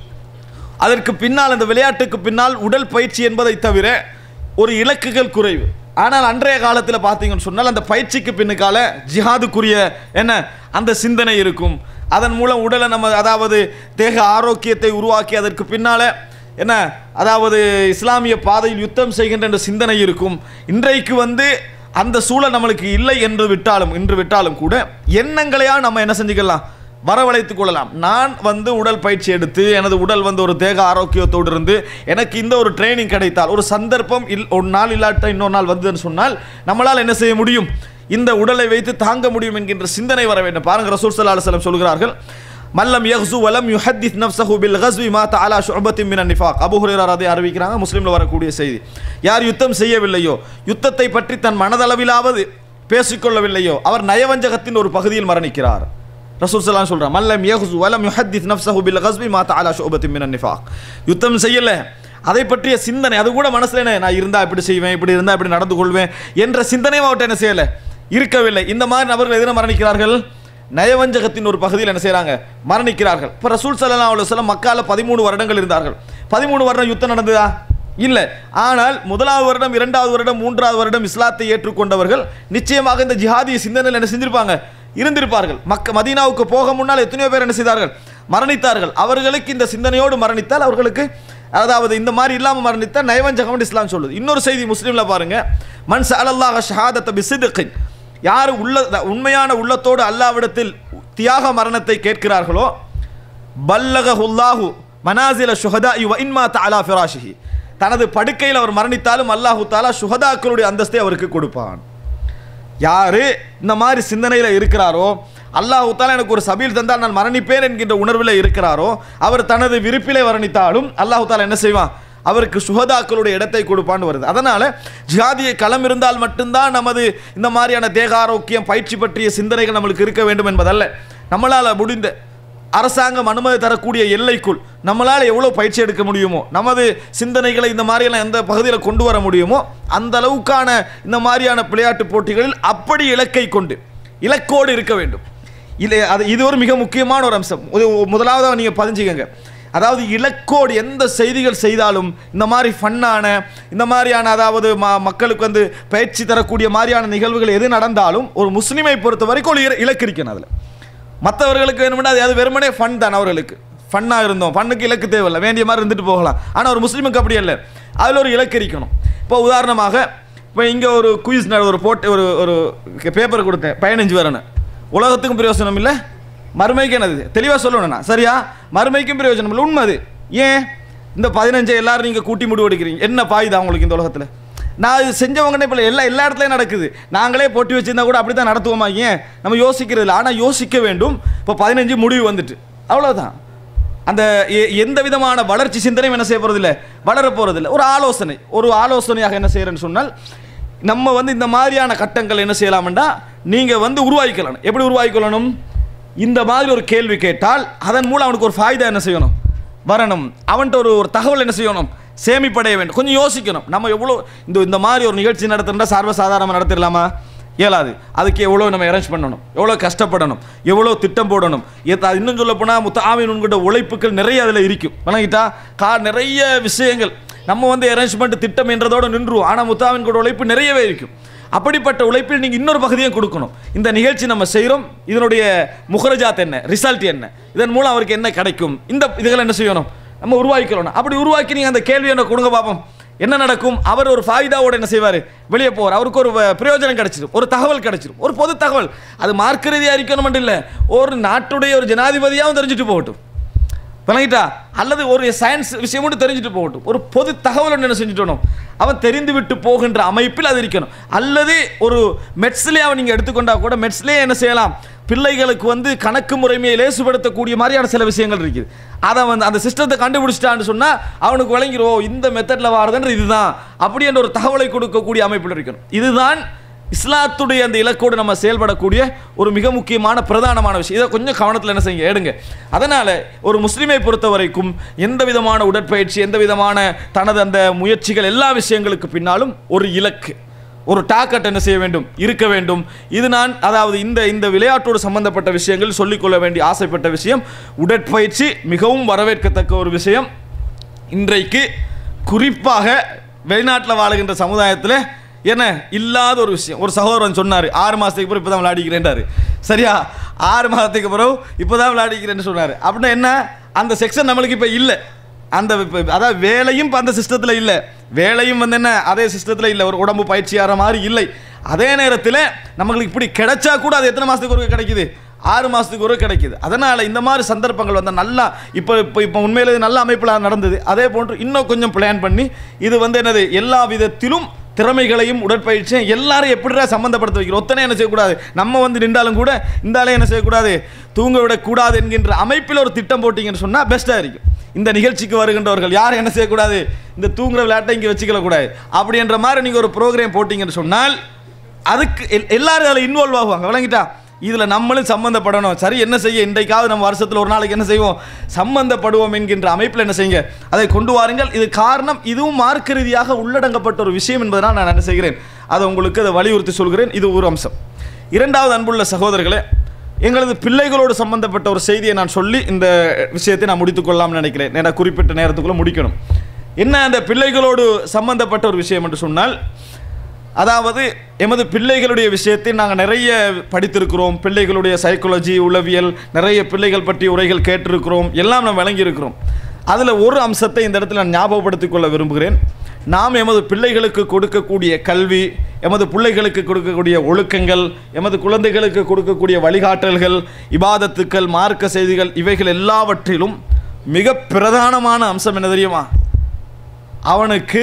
அதற்கு பின்னால் அந்த விளையாட்டுக்கு பின்னால் உடல் பயிற்சி என்பதை தவிர ஒரு இலக்குகள் குறைவு ஆனால் அன்றைய காலத்தில் பார்த்தீங்கன்னு சொன்னால் அந்த பயிற்சிக்கு பின்னுக்கால ஜிஹாதுக்குரிய என்ன அந்த சிந்தனை இருக்கும் அதன் மூலம் உடலை நம்ம அதாவது தேக ஆரோக்கியத்தை உருவாக்கி அதற்கு பின்னால என்ன அதாவது இஸ்லாமிய பாதையில் யுத்தம் செய்கின்ற என்ற சிந்தனை இருக்கும் இன்றைக்கு வந்து அந்த சூழல் நம்மளுக்கு இல்லை என்று விட்டாலும் என்று விட்டாலும் கூட எண்ணங்களையா நம்ம என்ன செஞ்சுக்கலாம் வரவழைத்துக் கொள்ளலாம் நான் வந்து உடல் பயிற்சி எடுத்து எனது உடல் வந்து ஒரு தேக ஆரோக்கியத்தோடு இருந்து எனக்கு இந்த ஒரு ட்ரைனிங் கிடைத்தால் ஒரு சந்தர்ப்பம் இல் ஒரு நாள் இல்லாட்ட இன்னொரு நாள் வந்ததுன்னு சொன்னால் நம்மளால் என்ன செய்ய முடியும் இந்த உடலை வைத்து தாங்க முடியும் என்கின்ற சிந்தனை வர வேண்டும் பாருங்க ரசூல் ஸல்லல்லாஹு அலைஹி வஸல்லம் சொல்கிறார்கள் மல்லம் யஹ்சு வலம் யுஹத்தித் நஃப்ஸஹு பில் கஸ்வி மா தஆலா ஷுஅபத்தின் மினன் நிஃபாக் அபூ ஹுரைரா ரதி அறிவிக்கிறாங்க முஸ்லிம்ல வரக்கூடிய செய்தி யார் யுத்தம் செய்யவில்லையோ யுத்தத்தை பற்றி தன் மனதளவிலாவது பேசிக்கொள்ளவில்லையோ அவர் நயவஞ்சகத்தின் ஒரு பகுதியில் மரணிக்கிறார் ரசூல் ஸல்லல்லாஹு சொல்றான் மல்லம் யஹ்சு வலம் யுஹத்தித் நஃப்ஸஹு பில் கஸ்வி மா தஆலா ஷுஅபத்தின் மினன் நிஃபாக் யுத்தம் செய்யல அதை பற்றிய சிந்தனை அது கூட மனசுல என்ன நான் இருந்தா இப்படி செய்வேன் இப்படி இருந்தா இப்படி நடந்து கொள்வேன் என்ற சிந்தனையும் அவர்கிட்ட என்ன செய்யல இருக்கவில்லை இந்த மாதிரி நபர்கள் எதிர மரணிக்கிறார்கள் நயவஞ்சகத்தின் ஒரு பகுதியில் என்ன செய்றாங்க மரணிக்கிறார்கள் இப்போ ரசூல் சல்லா அலுவலம் மக்கால பதிமூணு வருடங்கள் இருந்தார்கள் பதிமூணு வருடம் யுத்தம் நடந்ததா இல்லை ஆனால் முதலாவது வருடம் இரண்டாவது வருடம் மூன்றாவது வருடம் இஸ்லாத்தை ஏற்றுக்கொண்டவர்கள் நிச்சயமாக இந்த ஜிஹாதிய சிந்தனையில் என்ன செஞ்சிருப்பாங்க இருந்திருப்பார்கள் மக்க மதீனாவுக்கு போக முன்னால் எத்தனையோ பேர் என்ன செய்தார்கள் மரணித்தார்கள் அவர்களுக்கு இந்த சிந்தனையோடு மரணித்தால் அவர்களுக்கு அதாவது இந்த மாதிரி இல்லாமல் மரணித்தால் நயவஞ்சகம் இஸ்லாம் சொல்லுது இன்னொரு செய்தி முஸ்லீம்ல பாருங்க மன் சஅலல்லாஹ ஷஹாதத்த பிசிதுகின் யார் உள்ள உண்மையான உள்ளத்தோடு அல்லாவிடத்தில் தியாக மரணத்தை கேட்கிறார்களோ பல்லகஹுல்லாஹு மனாசில ஷுஹதா இவ இன்மா தஅலா ஃபிராஷிஹி தனது படுக்கையில் அவர் மரணித்தாலும் அல்லாஹு தாலா சுஹதாக்களுடைய அந்தஸ்தை அவருக்கு கொடுப்பான் யாரு இந்த மாதிரி சிந்தனையில் இருக்கிறாரோ அல்லாஹு தாலா எனக்கு ஒரு சபீல் தந்தால் நான் மரணிப்பேன் என்கின்ற உணர்வில் இருக்கிறாரோ அவர் தனது விருப்பிலே மரணித்தாலும் அல்லாஹு தாலா என்ன செய்வான் அவருக்கு சுகதாக்களுடைய இடத்தை கொடுப்பான்னு வருது அதனால ஜிஹாதிய களம் இருந்தால் மட்டும்தான் நமது இந்த மாதிரியான தேக ஆரோக்கியம் பயிற்சி பற்றிய சிந்தனைகள் நம்மளுக்கு இருக்க வேண்டும் என்பதல்ல நம்மளால் முடிந்த அரசாங்கம் அனுமதி தரக்கூடிய எல்லைக்குள் நம்மளால் எவ்வளோ பயிற்சி எடுக்க முடியுமோ நமது சிந்தனைகளை இந்த மாதிரியெல்லாம் எந்த பகுதியில் கொண்டு வர முடியுமோ அந்த அளவுக்கான இந்த மாதிரியான விளையாட்டு போட்டிகளில் அப்படி இலக்கை கொண்டு இலக்கோடு இருக்க வேண்டும் இல்லை அது இது ஒரு மிக முக்கியமான ஒரு அம்சம் ஒரு முதலாவதாக நீங்கள் பதிஞ்சுக்கங்க அதாவது இலக்கோடு எந்த செய்திகள் செய்தாலும் இந்த மாதிரி ஃபன்னான இந்த மாதிரியான அதாவது ம- மக்களுக்கு வந்து பயிற்சி தரக்கூடிய மாதிரியான நிகழ்வுகள் எது நடந்தாலும் ஒரு முஸ்லீமை பொறுத்த வரைக்கும் ஒரு இல- இலக்கு இருக்கணும் அதில் மற்றவர்களுக்கு வேணும்னா அது அது வெறுமனே ஃபன் தான் அவர்களுக்கு ஃபன்னாக இருந்தோம் ஃபன்னுக்கு இலக்கு தேவையில்லை வேண்டிய மாதிரி இருந்துட்டு போகலாம் ஆனால் ஒரு முஸ்லீமுக்கு அப்படி இல்லை அதில் ஒரு இலக்கு இருக்கணும் இப்போ உதாரணமாக இப்போ இங்கே ஒரு குயிஸ் ஒரு போட்டு ஒரு ஒரு பேப்பர் கொடுத்தேன் பதினஞ்சு வரணும் உலகத்துக்கும் பிரயோஜனம் இல்லை மறுமைக்கு என்னது தெளிவாக சொல்லணும் நான் சரியா மறுமைக்கும் பிரயோஜனம் இல்லை உண்மை அது ஏன் இந்த பதினஞ்சை எல்லாரும் நீங்கள் கூட்டி முடிவு எடுக்கிறீங்க என்ன பாயுதா உங்களுக்கு இந்த உலகத்தில் நான் இது செஞ்சவங்கன்னே இப்போ எல்லா எல்லா இடத்துலையும் நடக்குது நாங்களே போட்டி வச்சிருந்தா கூட அப்படி தான் நடத்துவோமா ஏன் நம்ம யோசிக்கிறது இல்லை ஆனால் யோசிக்க வேண்டும் இப்போ பதினஞ்சு முடிவு வந்துட்டு அவ்வளவுதான் அந்த எ- எந்த விதமான வளர்ச்சி சிந்தனையும் என்ன செய்ய போகிறதில்ல வளர போகிறதில்ல ஒரு ஆலோசனை ஒரு ஆலோசனையாக என்ன செய்கிறேன்னு சொன்னால் நம்ம வந்து இந்த மாதிரியான கட்டங்கள் என்ன செய்யலாம்டா நீங்கள் வந்து உருவாக்கிக்கலாம் எப்படி உருவாக்கிக்கொள்ளணும் இந்த மாதிரி ஒரு கேள்வி கேட்டால் அதன் மூலம் அவனுக்கு ஒரு ஃபாய்தா என்ன செய்யணும் வரணும் அவன்கிட்ட ஒரு ஒரு தகவல் என்ன செய்யணும் சேமிப்படைய வேண்டும் கொஞ்சம் யோசிக்கணும் நம்ம எவ்வளோ இந்த இந்த மாதிரி ஒரு நிகழ்ச்சி நடத்துனா சர்வசாதாரணமாக நடத்திடலாமா இயலாது அதுக்கு எவ்வளோ நம்ம அரேஞ்ச் பண்ணணும் எவ்வளோ கஷ்டப்படணும் எவ்வளோ திட்டம் போடணும் எத்த- அது இன்னும் சொல்ல போனால் முத்தாமின் உன்கிட்ட உழைப்புகள் நிறைய அதில் இருக்கும் வணங்கிட்டா கா நிறைய விஷயங்கள் நம்ம வந்து அரேஞ்ச்மெண்ட் திட்டம் என்றதோடு நின்றுவோம் ஆனால் முத்தாமின் கூட உழைப்பு நிறையவே இருக்கும் அப்படிப்பட்ட உழைப்பில் நீங்கள் இன்னொரு பகுதியும் கொடுக்கணும் இந்த நிகழ்ச்சி நம்ம செய்கிறோம் இதனுடைய முகரஜாத் என்ன ரிசல்ட் என்ன இதன் மூலம் அவருக்கு என்ன கிடைக்கும் இந்த இதுகளை என்ன செய்யணும் நம்ம உருவாக்கிக்கணும் அப்படி உருவாக்கி நீங்கள் அந்த கேள்வி என்ன கொடுங்க பார்ப்போம் என்ன நடக்கும் அவர் ஒரு ஃபாய்தாவோட என்ன செய்வார் வெளியே போவார் அவருக்கு ஒரு வ- பிரயோஜனம் கிடைச்சிடும் ஒரு தகவல் கிடைச்சிடும் ஒரு பொது தகவல் அது மார்க்க ரீதியாக இருக்கணும் இல்லை ஒரு நாட்டுடைய ஒரு ஜனாதிபதியாகவும் தெரிஞ்சுட்டு போகட்டும் விளங்கிட்டா அல்லது ஒரு சயின்ஸ் விஷயம் மட்டும் தெரிஞ்சுட்டு போகட்டும் ஒரு பொது தகவல் ஒன்று என்ன செஞ்சுட்டணும் அவன் தெரிந்து விட்டு போகின்ற அமைப்பில் அது இருக்கணும் அல்லது ஒரு மெட்ஸ்லேயே அவன் நீங்கள் எடுத்துக்கொண்டா கூட மெட்ஸ்லேயே என்ன செய்யலாம் பிள்ளைகளுக்கு வந்து கணக்கு முறைமையை லேசுபடுத்தக்கூடிய மாதிரியான சில விஷயங்கள் இருக்குது அதை வந்து அந்த சிஸ்டத்தை கண்டுபிடிச்சிட்டான்னு சொன்னால் அவனுக்கு விளங்கிரும் இந்த மெத்தடில் வாரதுன்ற இதுதான் அப்படி என்ற ஒரு தகவலை கொடுக்கக்கூடிய அமைப்பில் இருக்கணும் இதுதான் இஸ்லாத்துடைய அந்த இலக்கோடு நம்ம செயல்படக்கூடிய ஒரு மிக முக்கியமான பிரதானமான விஷயம் இதை கொஞ்சம் கவனத்தில் என்ன செய்யுங்க எடுங்க அதனால் ஒரு முஸ்லீமை பொறுத்த வரைக்கும் எந்த விதமான உடற்பயிற்சி எந்த விதமான தனது அந்த முயற்சிகள் எல்லா விஷயங்களுக்கு பின்னாலும் ஒரு இலக்கு ஒரு டாக்கெட் என்ன செய்ய வேண்டும் இருக்க வேண்டும் இது நான் அதாவது இந்த இந்த விளையாட்டோடு சம்பந்தப்பட்ட விஷயங்கள் சொல்லிக்கொள்ள வேண்டிய ஆசைப்பட்ட விஷயம் உடற்பயிற்சி மிகவும் வரவேற்கத்தக்க ஒரு விஷயம் இன்றைக்கு குறிப்பாக வெளிநாட்டில் வாழுகின்ற சமுதாயத்தில் என்ன இல்லாத ஒரு விஷயம் ஒரு சகோதரன் சொன்னார் ஆறு மாதத்துக்கு அப்புறம் இப்போ தான் விளையாடிக்கிறேன்டாரு சரியா ஆறு மாதத்துக்கு அப்புறம் இப்போ தான் விளையாடிக்கிறேன்னு சொன்னார் அப்படின்னா என்ன அந்த செக்ஷன் நம்மளுக்கு இப்போ இல்லை அந்த இப்ப- அதாவது வேலையும் இப்போ அந்த சிஸ்டத்தில் இல்லை வேலையும் வந்து என்ன அதே சிஸ்டத்தில் இல்லை ஒரு உடம்பு பயிற்சியாகிற மாதிரி இல்லை அதே நேரத்தில் நம்மளுக்கு இப்படி கிடைச்சா கூட அது எத்தனை மாதத்துக்கு ஒரு கிடைக்குது ஆறு மாதத்துக்கு ஒரு கிடைக்குது அதனால் இந்த மாதிரி சந்தர்ப்பங்கள் வந்து நல்லா இப்போ இப்போ இப்போ உண்மையிலே இது நல்ல அமைப்பில் நடந்தது அதே போன்று இன்னும் கொஞ்சம் பிளான் பண்ணி இது வந்து என்னது எல்லா விதத்திலும் திறமைகளையும் உடற்பயிற்சியும் எல்லாரும் எப்படிடா சம்மந்தப்படுத்த வைக்கிறோம் ஒத்தனை என்ன செய்யக்கூடாது நம்ம வந்து நின்றாலும் கூட இந்த ஆளே என்ன செய்யக்கூடாது தூங்க விடக்கூடாது என்கின்ற அமைப்பில் ஒரு திட்டம் போட்டிங்கன்னு சொன்னால் பெஸ்ட்டாக இருக்கும் இந்த நிகழ்ச்சிக்கு வருகின்றவர்கள் யாரும் என்ன செய்யக்கூடாது இந்த தூங்குற விளையாட்டை இங்கே வச்சுக்கல கூடாது அப்படின்ற மாதிரி நீங்கள் ஒரு ப்ரோக்ராம் போட்டிங்கன்னு சொன்னால் அதுக்கு எல்- எல்லாரும் அதில் இன்வால்வ் ஆகுவாங்க விளங்கிட்டா இதில் நம்மளும் சம்மந்தப்படணும் சரி என்ன செய்ய இன்றைக்காவது நம்ம வருஷத்தில் ஒரு நாளைக்கு என்ன செய்வோம் சம்பந்தப்படுவோம் என்கின்ற அமைப்பில் என்ன செய்யுங்க அதை கொண்டு வாருங்கள் இது காரணம் இதுவும் மார்க்க ரீதியாக உள்ளடங்கப்பட்ட ஒரு விஷயம் என்பதனால் நான் என்ன செய்கிறேன் அதை உங்களுக்கு அதை வலியுறுத்தி சொல்கிறேன் இது ஒரு அம்சம் இரண்டாவது அன்புள்ள சகோதரர்களே எங்களது பிள்ளைகளோடு சம்பந்தப்பட்ட ஒரு செய்தியை நான் சொல்லி இந்த விஷயத்தை நான் முடித்துக்கொள்ளலாம்னு நினைக்கிறேன் ஏன்னா குறிப்பிட்ட நேரத்துக்குள்ளே முடிக்கணும் என்ன அந்த பிள்ளைகளோடு சம்பந்தப்பட்ட ஒரு விஷயம் என்று சொன்னால் அதாவது எமது பிள்ளைகளுடைய விஷயத்தை நாங்கள் நிறைய படித்திருக்கிறோம் பிள்ளைகளுடைய சைக்காலஜி உளவியல் நிறைய பிள்ளைகள் பற்றி உரைகள் கேட்டிருக்கிறோம் எல்லாம் நாம் விளங்கியிருக்கிறோம் அதில் ஒரு அம்சத்தை இந்த இடத்துல நான் ஞாபகப்படுத்திக் கொள்ள விரும்புகிறேன் நாம் எமது பிள்ளைகளுக்கு கொடுக்கக்கூடிய கல்வி எமது பிள்ளைகளுக்கு கொடுக்கக்கூடிய ஒழுக்கங்கள் எமது குழந்தைகளுக்கு கொடுக்கக்கூடிய வழிகாட்டல்கள் இபாதத்துக்கள் மார்க்க செய்திகள் இவைகள் எல்லாவற்றிலும் மிக பிரதானமான அம்சம் என்ன தெரியுமா அவனுக்கு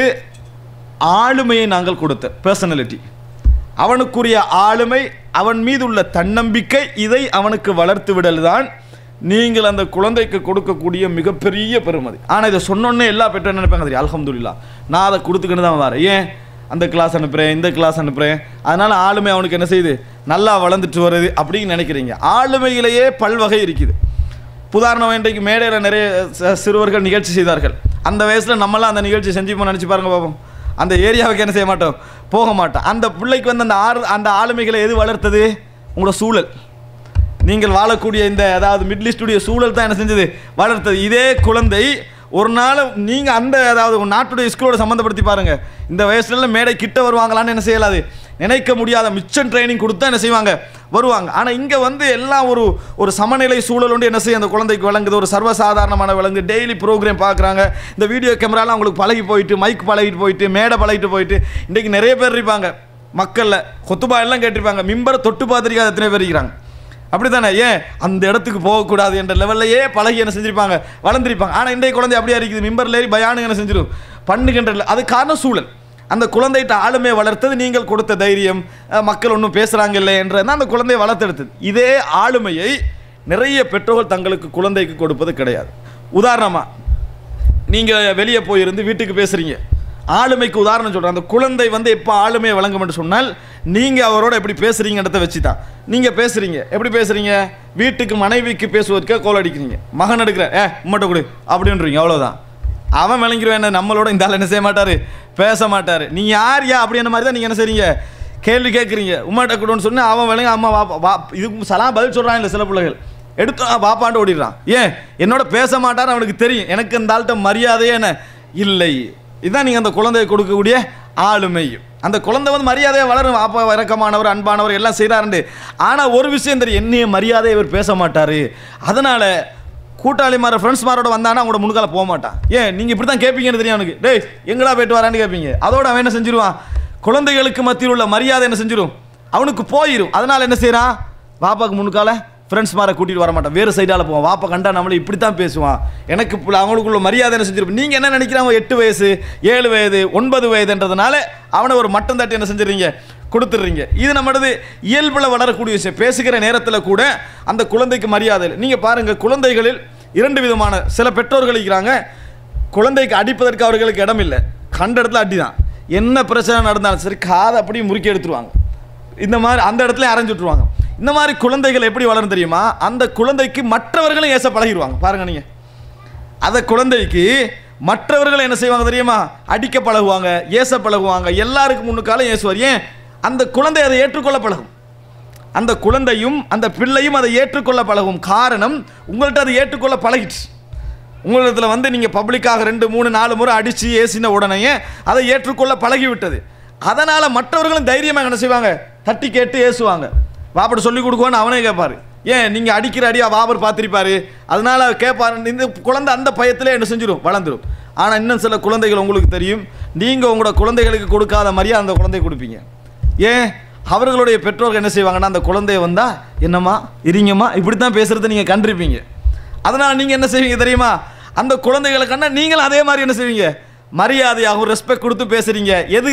ஆளுமையை நாங்கள் கொடுத்த பர்சனாலிட்டி அவனுக்குரிய ஆளுமை அவன் மீது உள்ள தன்னம்பிக்கை இதை அவனுக்கு வளர்த்து விடல்தான் நீங்கள் அந்த குழந்தைக்கு கொடுக்கக்கூடிய மிகப்பெரிய பெருமதி ஆனால் இதை சொன்னோன்னே எல்லா பெற்றோர் நினைப்பாங்க தெரியும் அல்ஹம்துலில்லாஹ் நான் அதை கொடுத்துக்கிட்டு தான் வரேன் ஏன் அந்த கிளாஸ் அனுப்புகிறேன் இந்த கிளாஸ் அனுப்புகிறேன் அதனால் ஆளுமை அவனுக்கு என்ன செய்யுது நல்லா வளர்ந்துட்டு வருது அப்படின்னு நினைக்கிறீங்க ஆளுமையிலேயே பல்வகை இருக்குது உதாரணம் இன்றைக்கு மேடையில் நிறைய ச- சிறுவர்கள் நிகழ்ச்சி செய்தார்கள் அந்த வயசில் நம்மளாம் அந்த நிகழ்ச்சி செஞ்சுப்போம் நினச்சி பாருங்க பாப்போம் அந்த ஏரியாவுக்கு என்ன செய்ய மாட்டோம் போக மாட்டோம் அந்த பிள்ளைக்கு வந்து அந்த ஆறு அந்த ஆளுமைகளை எது வளர்த்தது உங்களோட சூழல் நீங்கள் வாழக்கூடிய இந்த அதாவது மிடில் ஈஸ்டுடைய சூழல் தான் என்ன செஞ்சது வளர்த்தது இதே குழந்தை ஒரு நாள் நீங்கள் அந்த அதாவது உங்க நாட்டுடைய ஸ்கூலோட சம்மந்தப்படுத்தி பாருங்க இந்த வயசுல மேடை கிட்ட வருவாங்களான்னு என்ன செய்யலாது நினைக்க முடியாத மிச்சம் ட்ரைனிங் கொடுத்தா என்ன செய்வாங்க வருவாங்க ஆனால் இங்கே வந்து எல்லாம் ஒரு ஒரு சமநிலை சூழல் உண்டு என்ன செய்யும் அந்த குழந்தைக்கு விளங்குது ஒரு சர்வசாதாரணமான விலங்கு டெய்லி ப்ரோக்ராம் பார்க்குறாங்க இந்த வீடியோ கேமராலாம் அவங்களுக்கு பழகி போயிட்டு மைக் பழகிட்டு போயிட்டு மேடை பழகிட்டு போயிட்டு இன்றைக்கு நிறைய பேர் இருப்பாங்க மக்களில் கொத்துபா எல்லாம் கேட்டிருப்பாங்க மிம்பரை தொட்டு பார்த்துருக்காது எத்தனை பேர் இருக்கிறாங்க அப்படித்தானே ஏன் அந்த இடத்துக்கு போகக்கூடாது என்ற லெவல்லையே பழகி என்ன செஞ்சிருப்பாங்க வளர்ந்துருப்பாங்க ஆனால் இன்றைய குழந்தை அப்படியே இருக்குது மிம்பர்ல ஏறி பயானு என்ன செஞ்சிடும் பண்ணுகின்ற அது காரணம் சூழல் அந்த குழந்தைகிட்ட ஆளுமையை வளர்த்தது நீங்கள் கொடுத்த தைரியம் அஹ், மக்கள் ஒன்றும் பேசுகிறாங்க இல்லை என்றதான் அந்த குழந்தையை வளர்த்தெடுத்தது இதே ஆளுமையை நிறைய பெற்றோர்கள் தங்களுக்கு குழந்தைக்கு கொடுப்பது கிடையாது உதாரணமாக நீங்கள் வெளியே போயிருந்து வீட்டுக்கு பேசுகிறீங்க ஆளுமைக்கு உதாரணம் சொல்கிறேன் அந்த குழந்தை வந்து எப்போ ஆளுமையை வழங்கும்னு சொன்னால் நீங்கள் அவரோட எப்படி பேசுகிறீங்கன்றத வச்சு தான் நீங்கள் பேசுகிறீங்க எப்படி பேசுகிறீங்க வீட்டுக்கு மனைவிக்கு பேசுவதற்கே கோல் அடிக்கிறீங்க மகன் எடுக்கிற ஏ உம்மட்ட கொடு அப்படின்றீங்க அவ்வளோதான் அவன் விளங்கிடுவேன் என்ன நம்மளோட இந்த ஆள் என்ன செய்ய மாட்டார் பேச மாட்டார் நீ யார் யா அப்படின்ற மாதிரி தான் நீங்கள் என்ன செய்றீங்க கேள்வி கேட்குறீங்க உம்மாட்ட கொடுன்னு சொன்னா அவன் விளங்க அம்மா வாப்பா வா இதுக்கு சலாம் பதில் சொல்கிறான் இல்லை சில பிள்ளைகள் எடுத்து "ஆ, பாப்பாண்டு ஓடிடுறான் ஏன் என்னோட பேச மாட்டார் அவனுக்கு தெரியும் எனக்கு இந்த ஆள்கிட்ட மரியாதையே என்ன இல்லை இதுதான் நீங்கள் அந்த குழந்தையை கொடுக்கக்கூடிய ஆளுமை அந்த குழந்தை வந்து மரியாதையை வளரும் அப்பா இறக்கமானவர் அன்பானவர் எல்லாம் செய்கிறாருண்டு ஆனால் ஒரு விஷயம் தெரியும் என்னைய மரியாதையை இவர் பேச மாட்டார் அதனால் கூட்டாளிமார ஃப்ரெண்ட்ஸ்மாரோட வந்தானா அவங்களோட முன்கால போக மாட்டான் ஏன் நீங்கள் இப்படி தான் கேட்பீங்கன்னு தெரியும் அவனுக்கு டேய் எங்கடா போயிட்டு வரான்னு கேட்பீங்க அதோட அவன் என்ன செஞ்சிருவான் குழந்தைகளுக்கு மத்தியில் உள்ள மரியாதை என்ன செஞ்சிரும் அவனுக்கு போயிடும் அதனால் என்ன செய்கிறான் பாப்பாக்கு முன்கால ஃப்ரெண்ட்ஸ் மாரை கூட்டிகிட்டு வர மாட்டான் வேறு சைடால் போவான் வாப்பா கண்டா நம்மளை இப்படி தான் பேசுவான் எனக்கு இப்ப அவங்களுக்குள்ள மரியாதை என்ன செஞ்சிருப்போம் நீங்கள் என்ன நினைக்கிறாங்க எட்டு வயசு ஏழு வயது ஒன்பது வயதுன்றதுனால அவனை ஒரு மட்டம் தட்டி என்ன செஞ்சிடுறீங்க கொடுத்துட்றீங்க இது நம்மளது இயல்பில் வளரக்கூடிய விஷயம் பேசுகிற நேரத்தில் கூட அந்த குழந்தைக்கு மரியாதை இல்லை நீங்கள் பாருங்கள் குழந்தைகளில் இரண்டு விதமான சில பெற்றோர்கள் இருக்கிறாங்க குழந்தைக்கு அடிப்பதற்கு அவர்களுக்கு இடம் இல்லை கண்ட இடத்துல அடி தான் என்ன பிரச்சனை நடந்தாலும் சரி காதை அப்படியே முறுக்கி எடுத்துருவாங்க இந்த மாதிரி அந்த இடத்துல அரைஞ்சு விட்டுருவாங்க இந்த மாதிரி குழந்தைகள் எப்படி வளரும் தெரியுமா அந்த குழந்தைக்கு மற்றவர்களும் ஏச பழகிடுவாங்க பாருங்க நீங்கள் அந்த குழந்தைக்கு மற்றவர்கள் என்ன செய்வாங்க தெரியுமா அடிக்க பழகுவாங்க ஏச பழகுவாங்க எல்லாருக்கும் முன்னுக்காலம் ஏசுவார் ஏன் அந்த குழந்தை அதை ஏற்றுக்கொள்ள பழகும் அந்த குழந்தையும் அந்த பிள்ளையும் அதை ஏற்றுக்கொள்ள பழகும் காரணம் உங்கள்கிட்ட அதை ஏற்றுக்கொள்ள பழகிடுச்சு உங்களிடத்தில் வந்து நீங்கள் பப்ளிக்காக ரெண்டு மூணு நாலு முறை அடித்து ஏசின உடனேயே அதை ஏற்றுக்கொள்ள பழகிவிட்டது அதனால் மற்றவர்களும் தைரியமாக என்ன செய்வாங்க தட்டி கேட்டு ஏசுவாங்க வாப்பட சொல்லி கொடுக்குவோன்னு அவனே கேட்பாரு ஏன் நீங்கள் அடிக்கிற அடியா வாபர் பார்த்திருப்பாரு அதனால கேட்பாரு இந்த குழந்தை அந்த பயத்திலே என்ன செஞ்சிடும் வளர்ந்துடும் ஆனால் இன்னும் சில குழந்தைகள் உங்களுக்கு தெரியும் நீங்கள் உங்களோட குழந்தைகளுக்கு கொடுக்காத மாதிரியே அந்த குழந்தைக்கு கொடுப்பீங்க ஏன் அவர்களுடைய பெற்றோர்கள் என்ன செய்வாங்கன்னா அந்த குழந்தைய வந்தா என்னம்மா இருங்கம்மா இப்படி தான் பேசுறதை நீங்கள் கண்டிருப்பீங்க அதனால் நீங்கள் என்ன செய்வீங்க தெரியுமா அந்த குழந்தைகளை கண்டா நீங்களும் அதே மாதிரி என்ன செய்வீங்க மரியாதையாகவும் ரெஸ்பெக்ட் கொடுத்து பேசுறீங்க எது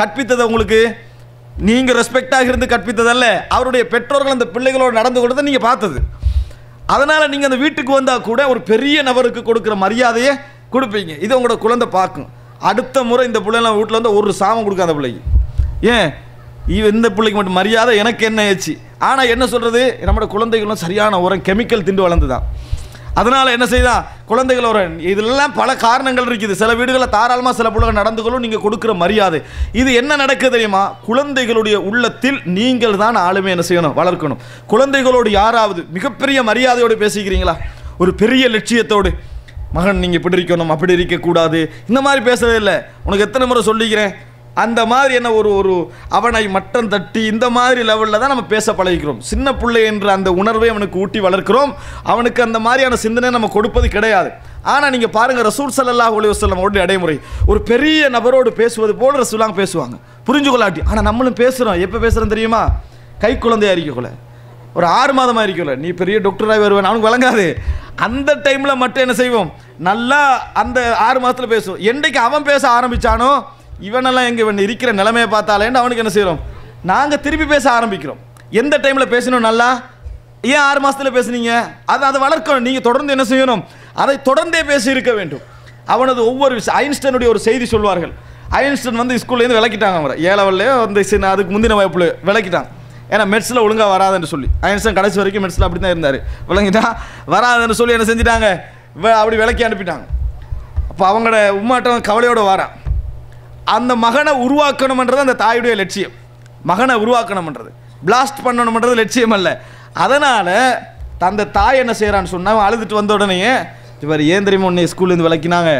கற்பித்தது உங்களுக்கு நீங்கள் ரெஸ்பெக்டாக இருந்து கற்பித்ததல்ல அவருடைய பெற்றோர்கள் அந்த பிள்ளைகளோடு நடந்து கொண்டதை நீங்கள் பார்த்தது அதனால் நீங்கள் அந்த வீட்டுக்கு வந்தால் கூட ஒரு பெரிய நபருக்கு கொடுக்குற மரியாதையை கொடுப்பீங்க இது உங்களோட குழந்தை பார்க்கும் அடுத்த முறை இந்த பிள்ளைலாம் வீட்டில் வந்து ஒரு சாமம் கொடுக்கும் அந்த பிள்ளைக்கு ஏன் இவ இந்த பிள்ளைக்கு மட்டும் மரியாதை எனக்கு என்ன ஆச்சு ஆனால் என்ன சொல்கிறது நம்மளோட குழந்தைகளும் சரியான உரம் கெமிக்கல் திண்டு வளர்ந்துதான் அதனால் என்ன செய்தான் குழந்தைகள் ஒரு இதெல்லாம் பல காரணங்கள் இருக்குது சில வீடுகளில் தாராளமாக சில பிள்ளைகள் நடந்து கொள்ளும் நீங்கள் கொடுக்குற மரியாதை இது என்ன நடக்குது தெரியுமா குழந்தைகளுடைய உள்ளத்தில் நீங்கள் தான் ஆளுமை என்ன செய்யணும் வளர்க்கணும் குழந்தைகளோடு யாராவது மிகப்பெரிய மரியாதையோடு பேசிக்கிறீங்களா ஒரு பெரிய லட்சியத்தோடு மகன் நீங்கள் இப்படி இருக்கணும் அப்படி இருக்கக்கூடாது இந்த மாதிரி பேசுறது இல்லை உனக்கு எத்தனை முறை சொல்லிக்கிறேன் அந்த மாதிரி என்ன ஒரு ஒரு அவனை மட்டம் தட்டி இந்த மாதிரி லெவலில் தான் நம்ம பேச பழகிக்கிறோம் சின்ன பிள்ளை என்ற அந்த உணர்வை அவனுக்கு ஊட்டி வளர்க்கிறோம் அவனுக்கு அந்த மாதிரியான சிந்தனை நம்ம கொடுப்பது கிடையாது ஆனால் நீங்கள் பாருங்கள் ரசூல் ஸல்லல்லாஹு அலைஹி வஸல்லம் அவருடைய நடைமுறை ஒரு பெரிய நபரோடு பேசுவது போல ரசூலாங்க பேசுவாங்க புரிஞ்சு கொள்ளாட்டி ஆனால் நம்மளும் பேசுகிறோம் எப்போ பேசுகிறோம் தெரியுமா கை குழந்தையா இருக்கக்குள்ள ஒரு ஆறு மாதமாக இருக்கல நீ பெரிய டாக்டராக வருவேன் அவனுக்கு விளங்காது அந்த டைமில் மட்டும் என்ன செய்வோம் நல்லா அந்த ஆறு மாதத்தில் பேசுவோம் என்றைக்கு அவன் பேச ஆரம்பிச்சானோ இவனெல்லாம் எங்கே இவன் இருக்கிற நிலைமையை பார்த்தாலேன்னு அவனுக்கு என்ன செய்கிறோம் நாங்கள் திருப்பி பேச ஆரம்பிக்கிறோம் எந்த டைமில் பேசணும் நல்லா ஏன் ஆறு மாதத்தில் பேசுனீங்க அதை அதை வளர்க்கணும் நீங்கள் தொடர்ந்து என்ன செய்யணும் அதை தொடர்ந்தே பேசி இருக்க வேண்டும் அவனது ஒவ்வொரு விஷயம் ஐன்ஸ்டனுடைய ஒரு செய்தி சொல்வார்கள் ஐன்ஸ்டன் வந்து ஸ்கூல்லேருந்து விளக்கிட்டாங்க அவரை ஏழவல்லையோ வந்து சின்ன அதுக்கு முந்தின வகுப்புல விளக்கிட்டாங்க ஏன்னா மெட்ஸில் ஒழுங்காக வராதுன்னு சொல்லி ஐன்ஸ்டன் கடைசி வரைக்கும் மெட்ஸில் அப்படி தான் இருந்தார் விளங்கிட்டா வராதுன்னு சொல்லி என்ன செஞ்சிட்டாங்க வ- அப்படி விளக்கி அனுப்பிட்டாங்க அப்போ அவங்களோட உம்மாட்டம் கவலையோடு வாரான் அந்த மகனை உருவாக்கணுமன்றது அந்த தாயுடைய லட்சியம் மகனை உருவாக்கணுமன்றது பிளாஸ்ட் பண்ணணுமன்றது லட்சியம் அல்ல அதனால் அந்த தாய் என்ன செய்கிறான்னு சொன்னா அவன் அழுதுட்டு வந்த உடனேயே இவர் ஏன் தெரியுமா உன்னை ஸ்கூல்லேருந்து விளக்கினாங்க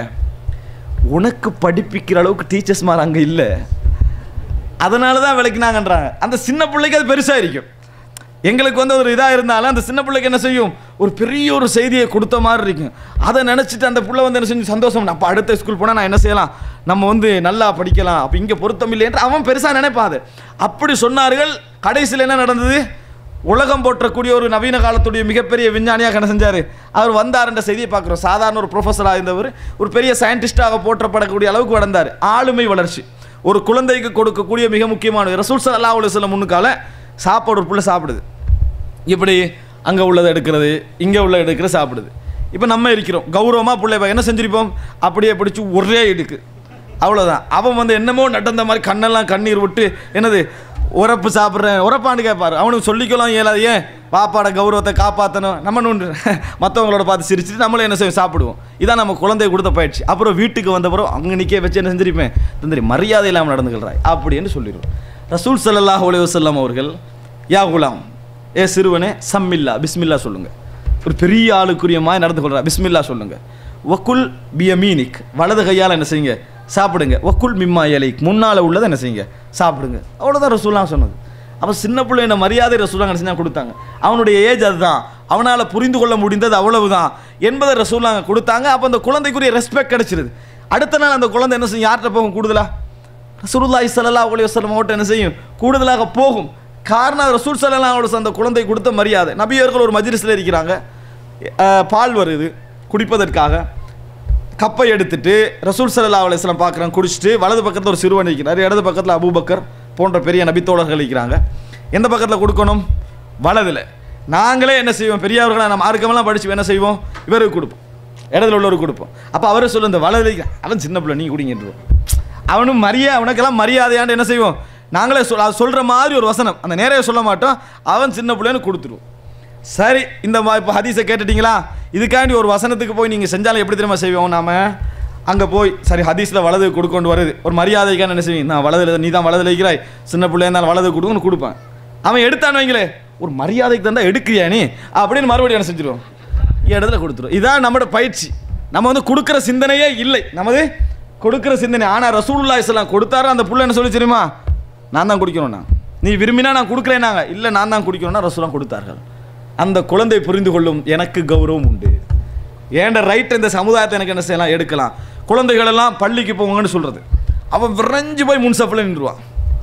உனக்கு படிப்பிக்கிற அளவுக்கு டீச்சர்ஸ் மாதிரி அங்கே இல்லை அதனால தான் விளக்கினாங்கன்றாங்க அந்த சின்ன பிள்ளைக்கு அது பெருசாக இருக்கும் எங்களுக்கு வந்து ஒரு இதாக இருந்தாலும் அந்த சின்ன பிள்ளைக்கு என்ன செய்யும் ஒரு பெரிய ஒரு செய்தியை கொடுத்த மாதிரி இருக்கும் அதை நினச்சிட்டு அந்த பிள்ளை வந்து என்ன செஞ்சு சந்தோஷம் அப்போ அடுத்த ஸ்கூல் போனால் நான் என்ன செய்யலாம் நம்ம வந்து நல்லா படிக்கலாம் அப்போ இங்கே பொருத்தம் இல்லை என்று அவன் பெருசாக நினைப்பான் அது அப்படி சொன்னார்கள் கடைசியில் என்ன நடந்தது உலகம் போற்றக்கூடிய ஒரு நவீன காலத்துடைய மிகப்பெரிய விஞ்ஞானியாக என்ன செஞ்சார் அவர் வந்தார்ன்ற செய்தியை பார்க்குறோம் சாதாரண ஒரு ப்ரொஃபஸராக இருந்தவர் ஒரு பெரிய சயின்டிஸ்டாக போற்றப்படக்கூடிய அளவுக்கு வளர்ந்தார் ஆளுமை வளர்ச்சி ஒரு குழந்தைக்கு கொடுக்கக்கூடிய மிக முக்கியமான ரசூல் சல்லா அலுவலம் முன்னுக்கால சாப்பாடு ஒரு புள்ள சாப்பிடுது இப்படி அங்கே உள்ளதை எடுக்கிறது இங்கே உள்ள எடுக்கிறது சாப்பிடுது இப்போ நம்ம இருக்கிறோம் கௌரவமாக பிள்ளை என்ன செஞ்சிருப்போம் அப்படியே பிடிச்சி ஒரே இடுக்கு அவ்வளோதான் அவன் வந்து என்னமோ நடந்த மாதிரி கண்ணெல்லாம் கண்ணீர் விட்டு என்னது உரப்பு சாப்பிட்றேன் உரப்பான்னு கேட்பாரு அவனுக்கு சொல்லிக்கலாம் இயலாது ஏன் பாப்பாட கௌரவத்தை காப்பாற்றணும் நம்ம நோண்டு மற்றவங்களோட பார்த்து சிரிச்சுட்டு நம்மளும் என்ன செய்வோம் சாப்பிடுவோம் இதான் நம்ம குழந்தை கொடுத்த பயிற்சி அப்புறம் வீட்டுக்கு வந்த பிறகு அங்கே நிற்க வச்சு என்ன செஞ்சிருப்பேன் தந்திரி மரியாதை இல்லாமல் நடந்துக்கிறாய் அப்படின்னு சொல்லிடுவோம் ரசூல் ஸல்லல்லாஹு அலைஹி வஸல்லம் அவர்கள் யா குலாம் ஏ சிறுவனே சம்மில்லா பிஸ்மில்லா சொல்லுங்க ஒரு பெரிய ஆளுக்குரிய மாதிரி நடந்து கொள்றா பிஸ்மில்லா சொல்லுங்க வக்குல் பியமீனிக் வலது கையால் என்ன செய்யுங்க சாப்பிடுங்க வக்குல் மிம்மா இலைக் முன்னால் உள்ளதை என்ன செய்யுங்க சாப்பிடுங்க அவ்வளோதான் ரசூலா சொன்னது அப்போ சின்ன பிள்ளை என்ன மரியாதை ரசூலா என்ன செஞ்சா கொடுத்தாங்க அவனுடைய ஏஜ் அதுதான் அவனால் புரிந்து கொள்ள முடிந்தது அவ்வளவுதான் என்பதை ரசூலாங்க கொடுத்தாங்க அப்போ அந்த குழந்தைக்குரிய ரெஸ்பெக்ட் கிடைச்சிருது அடுத்த நாள் அந்த குழந்தை என்ன செய்யும் யார்கிட்ட போகும் கூடுதலா ரசூலுல்லாஹி ஸல்லல்லாஹு அலைஹி வஸல்லம் அவர்கிட்ட என்ன செய்யும் கூடுதலாக போகும் காரணம் அது ரசூல் ஸல்லல்லாஹு அலைஹி வஸல்லம் அந்த குழந்தை கொடுத்த மரியாதை நபியர்கள் ஒரு மஜ்லிஸில் இருக்கிறாங்க அஹ், பால் வருது குடிப்பதற்காக கப்பை எடுத்துட்டு ரசூல் ஸல்லல்லாஹு அலைஹி வஸல்லம் பார்க்குறாங்க குடிச்சிட்டு வலது பக்கத்தில் ஒரு சிறுவன் இருக்கிறார் இடது பக்கத்தில் அபூபக்கர் போன்ற பெரிய நபித்தோழர்கள் இருக்கிறாங்க எந்த பக்கத்தில் கொடுக்கணும் வலதில் நாங்களே என்ன செய்வோம் பெரியவர்களாக நம்ம மார்க்கமெல்லாம் படித்து என்ன செய்வோம் இவருக்கு கொடுப்போம் இடத்துல உள்ளவருக்கு கொடுப்போம் அப்போ அவரே சொல்லும் இந்த வலதில் இருக்கிற- அவன் சின்ன பிள்ளை நீ குடிங்கிட்டுருவோம் அவனும் மரியா அவனுக்கெல்லாம் மரியாதையாண்டு என்ன செய்வோம் நாங்களே சொல் அது சொல்கிற மாதிரி ஒரு வசனம் அந்த நேரைய சொல்ல மாட்டோம் அவன் சின்ன பிள்ளைன்னு கொடுத்துருவோம் சரி இந்த மா இப்போ ஹதீஸை கேட்டுட்டீங்களா இதுக்காண்டி ஒரு வசனத்துக்கு போய் நீங்கள் செஞ்சாலும் எப்படி தெரியுமா செய்வோம் நாம அங்கே போய் சரி ஹதீஸில் வலது கொடுக்கொண்டு வருது ஒரு மரியாதைக்கான என்ன செய்வீங்க நான் வலதுல நீ தான் வலதுல இருக்கிறாய் சின்ன பிள்ளையா இருந்தாலும் வலது கொடுக்கணும்னு கொடுப்பேன் அவன் எடுத்தான்னு வைங்களே ஒரு மரியாதைக்கு தந்தா எடுக்கிறியா நீ அப்படின்னு மறுபடியும் என்ன செஞ்சிருவோம் இடத்துல கொடுத்துரும் இதான் நம்மளோட பயிற்சி நம்ம வந்து கொடுக்குற சிந்தனையே இல்லை நமது கொடுக்குற சிந்தனை ஆனால் ரசூலுல்லாஹி ஸல்லல்லாஹு கொடுத்தாரு அந்த புள்ள என்ன சொல்லி தெரியுமா நான் தான் குடிக்கணும் நான் நீ விரும்பினா நான் கொடுக்குறேனாங்க இல்லை நான் தான் குடிக்கணும்னா ரசூலாம் கொடுத்தார்கள் அந்த குழந்தை புரிந்து கொள்ளும் எனக்கு கௌரவம் உண்டு ஏண்ட ரைட் இந்த சமுதாயத்தை எனக்கு என்ன செய்யலாம் எடுக்கலாம் குழந்தைகள் எல்லாம் பள்ளிக்கு போவாங்கன்னு சொல்கிறது அவன் விரைஞ்சு போய் முன்சப்பில் நின்றுவான்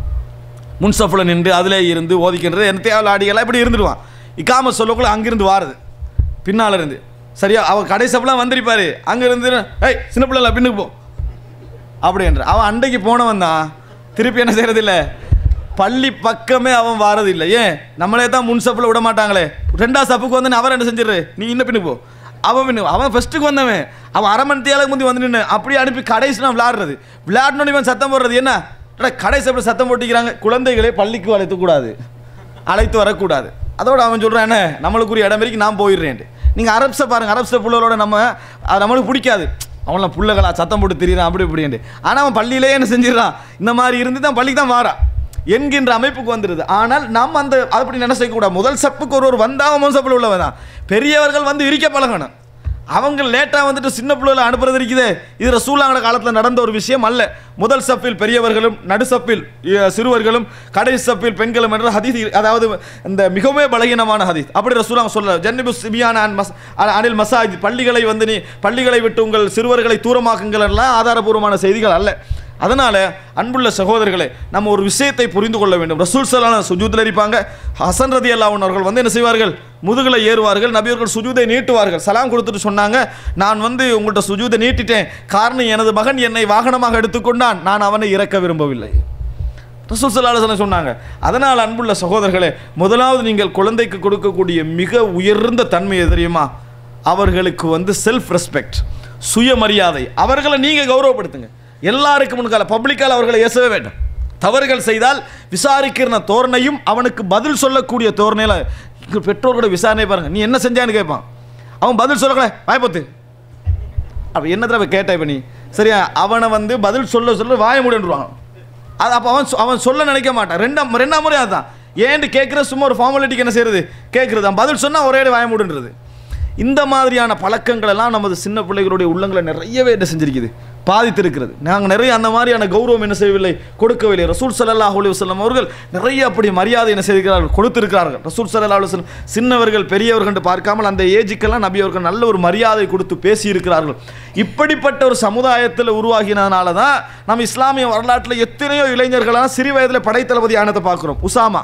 முன்சப்பில் நின்று அதிலே இருந்து ஓதிக்கின்றது என்ன தேவையில்ல ஆடிகளாக இப்படி இருந்துடுவான் இக்காம சொல்லக்குள்ள அங்கிருந்து வாருது பின்னால் இருந்து சரியா அவன் கடைசப்பெல்லாம் வந்திருப்பாரு அங்கே இருந்து ஏய் சின்ன பிள்ளைல பின்னுக்கு போ அப்படின்ற அவன் அண்டைக்கு போனவன் தான் திருப்பி என்ன செய்யறது இல்ல பள்ளி பக்கமே அவன் வாரதில்லை ஏன் நம்மளே தான் முன் சப்பில் விட மாட்டாங்களே ரெண்டாவது சப்புக்கு வந்து அவர் என்ன செஞ்சிடுற நீ இன்னும் பின்னு போ அவன் பின்னு அவன் ஃபர்ஸ்ட்டுக்கு வந்தவன் அவன் அரை மணி தேலை முந்தி வந்து நின்று அப்படியே அனுப்பி கடைசி நான் விளையாடுறது விளையாடணும்னு இவன் சத்தம் போடுறது என்ன எடா, கடைசி அப்படி சத்தம் போட்டிக்கிறாங்க குழந்தைகளை பள்ளிக்கு அழைத்துக்கூடாது அழைத்து வரக்கூடாது அதோட அவன் சொல்கிறான் என்ன நம்மளுக்குரிய இடம் வரைக்கும் நான் போயிடுறேன் நீங்கள் அரப்ஸை பாருங்கள் அரப்ஸை புள்ளகளோட நம்ம அது நம்மளுக்கு பிடிக்காது அவன்லாம் புள்ளகளா சத்தம் போட்டு திரியிறான் அப்படி இப்படின்ட்டு ஆனால் அவன் பள்ளியிலே என்ன செஞ்சிடறான் இந்த மாதிரி இருந்து தான் பள்ளிக்கு தான் வாரான் என்கின்ற அமைப்புக்கு வந்துடுது ஆனால் நாம் அந்த அப்படி நினைச்சக்கூடாது முதல் சப்புக்கு ஒருவர் வந்தால் அவன் முதல் சப்பில் உள்ளவன் தான் பெரியவர்கள் வந்து விரிக்க பழகணும் அவங்க லேட்டாக வந்துட்டு சின்ன பிள்ளைகளை அனுப்புறது இருக்குதே இது ரசூலாங்கட காலத்தில் நடந்த ஒரு விஷயம் அல்ல முதல் சப்பில் பெரியவர்களும் நடு சப்பில் அஹ், சிறுவர்களும் கடைசி சப்பில் பெண்களும் என்ற ஹதீஸ் அதாவது இந்த மிகவும் பலகீனமான ஹதீஸ் அப்படி ரசூலாங்க சொல்ல ஜன்னிபு சிபியான அன் மஸ் அ- அனில் மசாஜ் பள்ளிகளை வந்து நீ பள்ளிகளை விட்டு உங்கள் சிறுவர்களை தூரமாக்குங்கள் எல்லாம் ஆதாரபூர்வமான செய்திகள் அல்ல அதனால அன்புள்ள சகோதரர்களே நம்ம ஒரு விஷயத்தை புரிந்து கொள்ள வேண்டும் ரசூல் சலான சுஜூத்தில் இருப்பாங்க ஹசன் ரதி அல்லாஹன் அவர்கள் வந்து என்ன செய்வார்கள் முதுகில் ஏறுவார்கள் நபியர்கள் சுஜூதை நீட்டுவார்கள் சலாம் கொடுத்துட்டு சொன்னாங்க நான் வந்து உங்கள்கிட்ட சுஜூதை நீட்டிட்டேன் காரணம் எனது மகன் என்னை வாகனமாக எடுத்துக்கொண்டான் நான் அவனை இறக்க விரும்பவில்லை ரசூல் சல்லாஹ் சொன்னாங்க அதனால் அன்புள்ள சகோதரர்களே முதலாவது நீங்கள் குழந்தைக்கு கொடுக்கக்கூடிய மிக உயர்ந்த தன்மை எது தெரியுமா அவர்களுக்கு வந்து செல்ஃப் ரெஸ்பெக்ட் சுயமரியாதை அவர்களை நீங்கள் கௌரவப்படுத்துங்க எல்லாருக்கும் முன்கால பப்ளிக்கால் அவர்களை ஏசவே வேண்டும் தவறுகள் செய்தால் விசாரிக்கிற தோரணையும் அவனுக்கு பதில் சொல்லக்கூடிய தோரணையில் இங்க பெற்றோர்களோட விசாரணை பாருங்க நீ என்ன செஞ்சான்னு கேட்பான் அவன் பதில் சொல்லக்கூட வாய்ப்பத்து அப்போ என்ன தடவை கேட்ட இப்போ நீ சரியா அவனை வந்து பதில் சொல்ல சொல்ல வாய முடின்றுவாங்க அது அப்போ அவன் சொ- அவன் சொல்ல நினைக்க மாட்டான் ரெண்டாம் ரெண்டாம் முறை அதுதான் ஏன்ட்டு கேட்குற சும்மா ஒரு ஃபார்மாலிட்டிக்கு என்ன செய்யறது கேட்குறது அவன் பதில் சொன்னால் ஒரே அடி வாய முடின்றது இந்த மாதிரியான பழக்கங்கள் எல்லாம் நமது சின்ன பிள்ளைகளுடைய உள்ளங்களை நிறையவே என்ன செஞ்சிருக்குது பாதித்திருக்கிறது நாங்கள் நிறைய அந்த மாதிரியான கௌரவம் என்ன செய்யவில்லை கொடுக்கவில்லை ரசூல் ஸல்லல்லாஹு அலைஹி வஸல்லம் அவர்கள் நிறைய அப்படி மரியாதை என்ன செய்திருக்கிறார்கள் கொடுத்திருக்கிறார்கள் ரசூல் ஸல்லல்லாஹு அலைஹி வஸல்லம் சின்னவர்கள் பெரியவர்கள் என்று பார்க்காமல் அந்த ஏஜுக்கெல்லாம் நபி அவர்கள் நல்ல ஒரு மரியாதை கொடுத்து பேசியிருக்கிறார்கள் இப்படிப்பட்ட ஒரு சமுதாயத்தில் உருவாகினதுனால தான் நம்ம இஸ்லாமிய வரலாற்றில் எத்தனையோ இளைஞர்களான சிறு வயதில் படைத்தளபதி ஆனதை பார்க்குறோம் உசாமா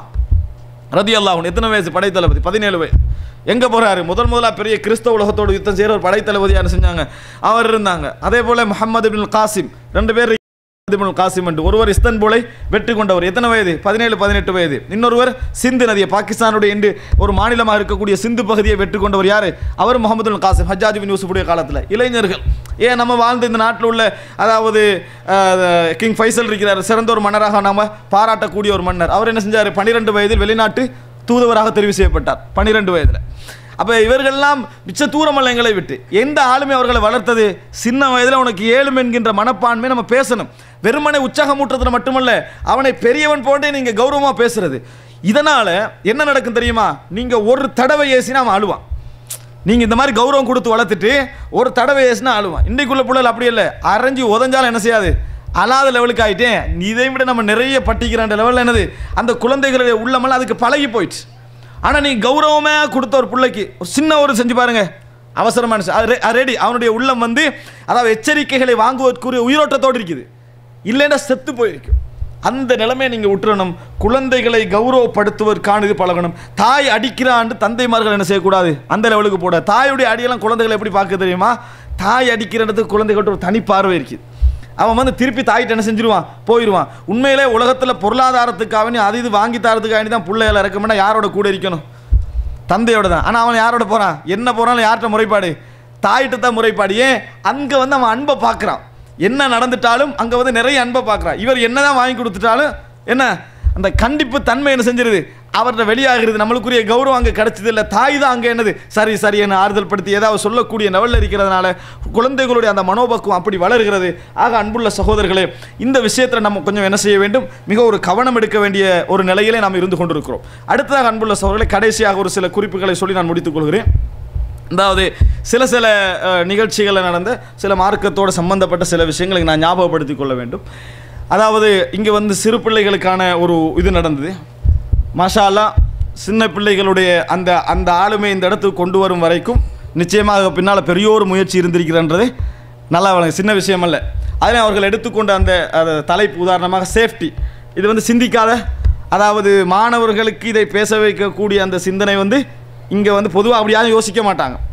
ரதி அல்லாஹ் எத்தனை வயசு படைத்தளபதி பதினேழு வயது எங்கே போகிறாரு முதல் முதலாக பெரிய கிறிஸ்தவ உலகத்தோடு யுத்தம் செய்கிற ஒரு படைத்தளபதியான செஞ்சாங்க அவர் இருந்தாங்க அதே போல் முஹம்மது பின் காசிம் ரெண்டு பேர் இப்னு காசிம் என்று ஒருவர் இஸ்தன்புலை வெற்றி கொண்டவர் எத்தனை வயது பதினேழு பதினெட்டு வயது இன்னொருவர் சிந்து நதியை பாகிஸ்தானுடைய இன்று ஒரு மாநிலமாக இருக்கக்கூடிய சிந்து பகுதியை வெற்றி கொண்டவர் யார் அவர் முகமது காசிம் ஹஜ்ஜாஜ் பின் யூசுஃபுடைய காலத்தில் இளைஞர்கள் ஏன் நம்ம வாழ்ந்த இந்த நாட்டில் உள்ள அதாவது அஹ், கிங் ஃபைசல் இருக்கிறார் சிறந்த ஒரு மன்னராக நாம் பாராட்டக்கூடிய ஒரு மன்னர் அவர் என்ன செஞ்சார் பன்னிரெண்டு வயதில் வெளிநாட்டு தூதுவராக தெரிவு செய்யப்பட்டார் பன்னிரெண்டு வயதில் அப்போ இவர்கள்லாம் மிச்ச தூரமல்ல எங்களை விட்டு எந்த ஆளுமை அவர்களை வளர்த்தது சின்ன வயதில் உனக்கு ஏழும் என்கின்ற மனப்பான்மை நம்ம பேசணும் வெறுமனை உற்சாகமூட்டுறதுல மட்டுமல்ல அவனை பெரியவன் போன்றே நீங்கள் கௌரவமாக பேசுறது இதனால் என்ன நடக்கும் தெரியுமா நீங்கள் ஒரு தடவை ஏசினா அவன் அழுவான் நீங்கள் இந்த மாதிரி கௌரவம் கொடுத்து வளர்த்துட்டு ஒரு தடவை ஏசினா அழுவான் இன்றைக்குள்ள பிள்ளைகள் அப்படி இல்லை அரைஞ்சு உதஞ்சாலும் என்ன செய்யாது அலாத லெவலுக்கு ஆகிட்டேன் இதை விட நம்ம நிறைய பட்டிக்கிறான்ற லெவலில் என்னது அந்த குழந்தைகளுடைய உள்ளமெல்லாம் அதுக்கு பழகி போயிடுச்சு ஆனால் நீ கௌரவமாக கொடுத்த ஒரு பிள்ளைக்கு ஒரு சின்ன ஒரு செஞ்சு பாருங்க அவசரமான செ- அது ரெ- அது ரெடி அவனுடைய உள்ளம் வந்து அதாவது எச்சரிக்கைகளை வாங்குவதற்குரிய உயிரோட்டத்தோடு இருக்குது இல்லைன்னா செத்து போயிருக்கு அந்த நிலைமையை நீங்கள் விட்டுறணும் குழந்தைகளை கௌரவப்படுத்துவதற்கான இது பழகணும் தாய் அடிக்கிறான்னு தந்தைமார்கள் என்ன செய்யக்கூடாது அந்த லெவலுக்கு போட தாயுடைய அடியெல்லாம் குழந்தைகளை எப்படி பார்க்க தெரியுமா தாய் அடிக்கிற இடத்துக்கு குழந்தைகள்ட்ட ஒரு தனி பார்வை இருக்குது அவன் வந்து திருப்பி தாயிட்ட என்ன செஞ்சிருவான் போயிடுவான் உண்மையிலே உலகத்தில் பொருளாதாரத்துக்காக அது இது வாங்கி தரதுக்காக தான் பிள்ளைகளை இறக்கமுன்னா யாரோட கூட இருக்கணும் தந்தையோட தான் ஆனால் அவன் யாரோட போகிறான் என்ன போகிறாலும் யார்கிட்ட முறைப்பாடு தாயிட்ட தான் முறைப்பாடு ஏன் அங்கே வந்து அவன் அன்பை பார்க்குறான் என்ன நடந்துட்டாலும் அங்கே வந்து நிறைய அன்பை பார்க்குறான் இவர் என்ன தான் வாங்கி கொடுத்துட்டாலும் என்ன அந்த கண்டிப்பு தன்மை என்ன செஞ்சிருது அவர்கிட்ட வெளியாகிறது நம்மளுக்குரிய கௌரவம் அங்கே கிடைச்சது இல்லை தாய் தான் அங்கே என்னது சரி சரி என்ன ஆறுதல் படுத்தி ஏதாவது சொல்லக்கூடிய லெவலில் இருக்கிறதுனால குழந்தைகளுடைய அந்த மனோபக்குவம் அப்படி வளர்கிறது ஆக அன்புள்ள சகோதரர்களே இந்த விஷயத்தில் நம்ம கொஞ்சம் என்ன செய்ய வேண்டும் மிக ஒரு கவனம் எடுக்க வேண்டிய ஒரு நிலையிலே நாம் இருந்து கொண்டிருக்கிறோம் அடுத்ததாக அன்புள்ள சகோதரர்களை கடைசியாக ஒரு சில குறிப்புகளை சொல்லி நான் முடித்துக் கொள்கிறேன் அதாவது சில சில அஹ், நிகழ்ச்சிகளில் நடந்த சில மார்க்கத்தோடு சம்பந்தப்பட்ட சில விஷயங்களை நான் ஞாபகப்படுத்திக் கொள்ள வேண்டும் அதாவது இங்கே வந்து சிறு பிள்ளைகளுக்கான ஒரு இது நடந்தது மாஷா அல்லாஹ் சின்ன பிள்ளைகளுடைய அந்த அந்த ஆளுமை இந்த இடத்துக்கு கொண்டு வரும் வரைக்கும் நிச்சயமாக பின்னால் பெரிய ஒரு முயற்சி இருந்திருக்கிறன்றது நல்லா வழங்க சின்ன விஷயம் அல்ல அதில் அவர்கள் எடுத்துக்கொண்ட அந்த அந்த தலைப்பு உதாரணமாக சேஃப்டி இது வந்து சிந்திக்காத அதாவது மாணவர்களுக்கு இதை பேச வைக்கக்கூடிய அந்த சிந்தனை வந்து இங்கே வந்து பொதுவாக அப்படி யாரும் யோசிக்க மாட்டாங்க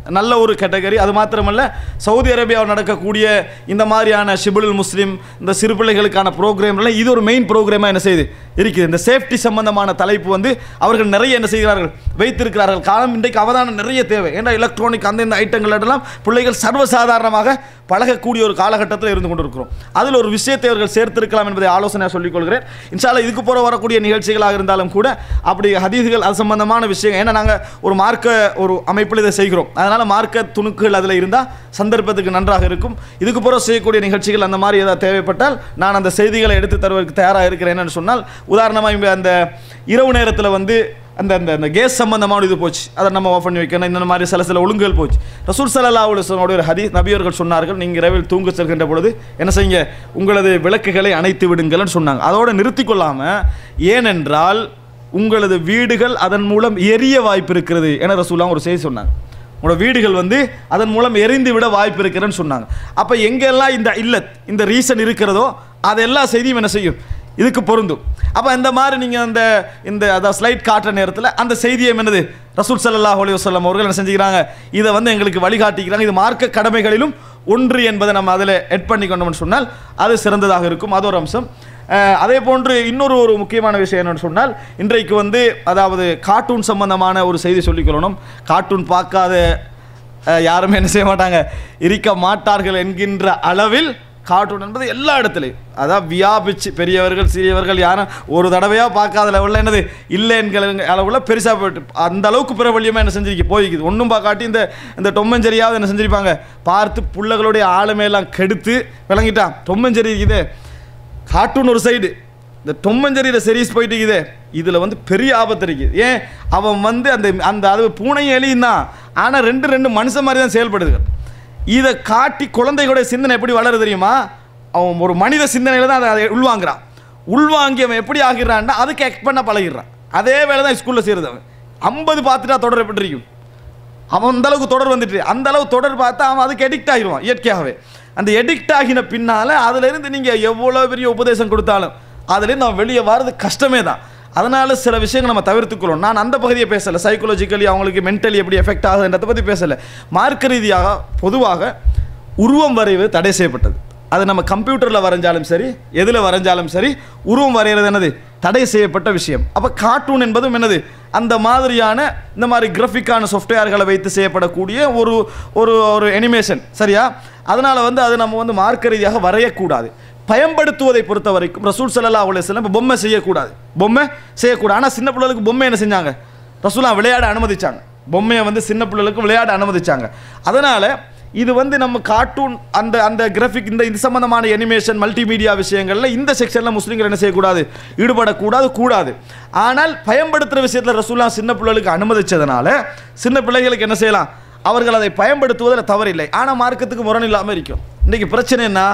நல்ல ஒரு கேட்டகரி அது மாத்திரமல்ல சவுதி அரேபியாவில் நடக்கக்கூடிய இந்த மாதிரியான ஷிபுல் முஸ்லீம் இந்த சிறு பிள்ளைகளுக்கான ப்ரோக்ராம்லாம் இது ஒரு மெயின் ப்ரோக்ராமாக என்ன செய்யுது இருக்குது இந்த சேஃப்டி சம்பந்தமான தலைப்பு வந்து அவர்கள் நிறைய என்ன செய்கிறார்கள் வைத்திருக்கிறார்கள் காலம் இன்றைக்கு அவதானம் நிறைய தேவை ஏன்னா எலக்ட்ரானிக் அந்த இந்த ஐட்டங்கள் எல்லாம் பிள்ளைகள் சர்வசாதாரணமாக பழகக்கூடிய ஒரு காலகட்டத்தில் இருந்து கொண்டிருக்கிறோம் அதில் ஒரு விஷயத்தை அவர்கள் சேர்த்திருக்கலாம் என்பதை ஆலோசனையாக சொல்லிக் கொள்கிறேன் இன்ஷால்லா இதுக்கு போகிற வரக்கூடிய நிகழ்ச்சிகளாக இருந்தாலும் கூட அப்படி ஹதீதுகள் அது சம்பந்தமான விஷயம் ஏன்னா நாங்கள் ஒரு மார்க்க ஒரு அமைப்பில் இதை செய்கிறோம் அதனால் மார்க்க துணுக்குகள் அதில் இருந்தால் சந்தர்ப்பத்துக்கு நன்றாக இருக்கும் இதுக்கு போகிற செய்யக்கூடிய நிகழ்ச்சிகள் அந்த மாதிரி ஏதாவது தேவைப்பட்டால் நான் அந்த செய்திகளை எடுத்து தருவதற்கு தயாராக இருக்கிறேன் என்னன்னு சொன்னால் உதாரணமாக இங்க அந்த இரவு நேரத்தில் வந்து அந்த அந்த அந்த கேஸ் சம்பந்தமான இது போச்சு அதை நம்ம ஆஃப் பண்ணி வைக்கணும் இந்த மாதிரி சில சில ஒழுங்குகள் போச்சு ரசூல் சல்லா அலுவலோட ஒரு ஹதி நபியர்கள் சொன்னார்கள் நீங்கள் இரவில் தூங்க செல்கின்ற பொழுது என்ன செய்யுங்க உங்களது விளக்குகளை அணைத்து விடுங்கள்னு சொன்னாங்க அதோடு நிறுத்தி கொள்ளாமல் ஏனென்றால் உங்களது வீடுகள் அதன் மூலம் எரிய வாய்ப்பு இருக்கிறது என ரசூலாம் ஒரு செய்தி சொன்னாங்க உங்களோட வீடுகள் வந்து அதன் மூலம் எரிந்து விட வாய்ப்பு இருக்கிறதுன்னு சொன்னாங்க அப்போ எங்கெல்லாம் இந்த இல்லத் இந்த ரீசன் இருக்கிறதோ அது எல்லா செய்தியும் என்ன செய்யும் இதுக்கு பொருந்தும் அப்போ இந்த மாதிரி நீங்கள் அந்த இந்த அதாவது ஸ்லைட் காட்டுற நேரத்தில் அந்த செய்தியை என்னது ரசூல் ஸல்லல்லாஹு அலைஹி வஸல்லம் அவர்கள் என்ன செஞ்சுக்கிறாங்க இதை வந்து எங்களுக்கு வழிகாட்டிக்கிறாங்க இது மார்க்க கடமைகளிலும் ஒன்று என்பதை நம்ம அதில் எட் பண்ணி கொண்டோம்னு சொன்னால் அது சிறந்ததாக இருக்கும் அது ஒரு அம்சம் அஹ், அதே போன்று இன்னொரு ஒரு முக்கியமான விஷயம் என்னன்னு சொன்னால் இன்றைக்கு வந்து அதாவது கார்ட்டூன் சம்பந்தமான ஒரு செய்தி சொல்லிக்கொள்ளணும் கார்ட்டூன் பார்க்காத அஹ், யாருமே என்ன செய்ய மாட்டாங்க இருக்க மாட்டார்கள் என்கின்ற அளவில் கார்ட்டூன் என்பது எல்லா இடத்துலையும் அதான் வியாபிச்சு பெரியவர்கள் சிறியவர்கள் யாரும் ஒரு தடவையாக பார்க்காத லெவலில் என்னது இல்லை என்கிற அளவில் பெருசாக போயிட்டு அந்த அளவுக்கு பிரபல்யமாக என்ன செஞ்சிருக்கு போய்க்குது ஒன்றும் பார்க்காட்டி இந்த இந்த டொம்மஞ்செரியாவது என்ன செஞ்சிருப்பாங்க பார்த்து புள்ளைகளுடைய ஆளுமையெல்லாம் கெடுத்து விளங்கிட்டான் டொம்மஞ்செரி இருக்குது கார்ட்டூன் ஒரு சைடு இந்த டொம்மஞ்செரியில் சீரிஸ் போயிட்டு இருக்குதே இதில் வந்து பெரிய ஆபத்து இருக்குது ஏன் அவன் வந்து அந்த அந்த அது பூனையும் எலியும் தான் ஆனால் ரெண்டு ரெண்டு மனுஷன் மாதிரி தான் செயல்படுது இதை காட்டி குழந்தைகளுடைய சிந்தனை எப்படி வளருது தெரியுமா அவன் ஒரு மனித சிந்தனையில் தான் அதை அதை உள்வாங்குறான் உள்வாங்கி அவன் எப்படி ஆகிறான்னா அதுக்கு எக்ட் பண்ண பழகிடுறான் அதே வேலை தான் ஸ்கூலில் செய்கிறது அவன் ஐம்பது பார்த்துட்டா தொடர் எப்படி இருக்கும் அவன் அந்த அளவுக்கு தொடர் வந்துட்டு அந்த அளவு தொடர் பார்த்தா அவன் அதுக்கு எடிக்ட் ஆகிடுவான் இயற்கையாகவே அந்த எடிக்ட் ஆகின பின்னால் அதுலேருந்து நீங்கள் எவ்வளோ பெரிய உபதேசம் கொடுத்தாலும் அதுலேருந்து அவன் வெளியே வர்றது கஷ்டமே தான் அதனால சில விஷயங்கள் நம்ம தவிர்த்துக்கிறோம் நான் அந்த பகுதியை பேசலை சைக்காலஜிக்கலி அவங்களுக்கு மென்டலி எப்படி எஃபெக்ட் ஆகுதுன்றதை பற்றி பேசலை மார்க்க ரீதியாக பொதுவாக உருவம் வரைவது தடை செய்யப்பட்டது அது நம்ம கம்ப்யூட்டரில் வரைஞ்சாலும் சரி எதில் வரைஞ்சாலும் சரி உருவம் வரைகிறது என்னது தடை செய்யப்பட்ட விஷயம் அப்போ கார்ட்டூன் என்பதும் என்னது அந்த மாதிரியான இந்த மாதிரி கிராஃபிக்கான சாஃப்ட்வேர்களை வைத்து செய்யப்படக்கூடிய ஒரு ஒரு ஒரு அனிமேஷன் சரியா அதனால் வந்து அது நம்ம வந்து மார்க்க ரீதியாக வரையக்கூடாது பயன்படுத்துவதை பொறுத்த வரைக்கும் ரசூல் ஸல்லல்லாஹு அலைஹி வஸல்லம் இப்போ பொம்மை செய்யக்கூடாது பொம்மை செய்யக்கூடாது ஆனால் சின்ன பிள்ளைகளுக்கு பொம்மை என்ன செஞ்சாங்க ரசூலா விளையாட அனுமதிச்சாங்க பொம்மையை வந்து சின்ன பிள்ளைகளுக்கு விளையாட அனுமதிச்சாங்க அதனால் இது வந்து நம்ம கார்ட்டூன் அந்த அந்த கிராஃபிக் இந்த இது சம்பந்தமான அனிமேஷன் மல்டிமீடியா விஷயங்களில் இந்த செக்ஷனில் முஸ்லீம்கள் என்ன செய்யக்கூடாது ஈடுபடக்கூடாது கூடாது ஆனால் பயன்படுத்துகிற விஷயத்தில் ரசூலா சின்ன பிள்ளைகளுக்கு அனுமதிச்சதுனால சின்ன பிள்ளைகளுக்கு என்ன செய்யலாம் அவர்கள் அதை பயன்படுத்துவதில் தவறில்லை ஆனால் மார்க்கத்துக்கு முரண் இல்லாமல் இருக்கும் இன்றைக்கி பிரச்சனை என்ன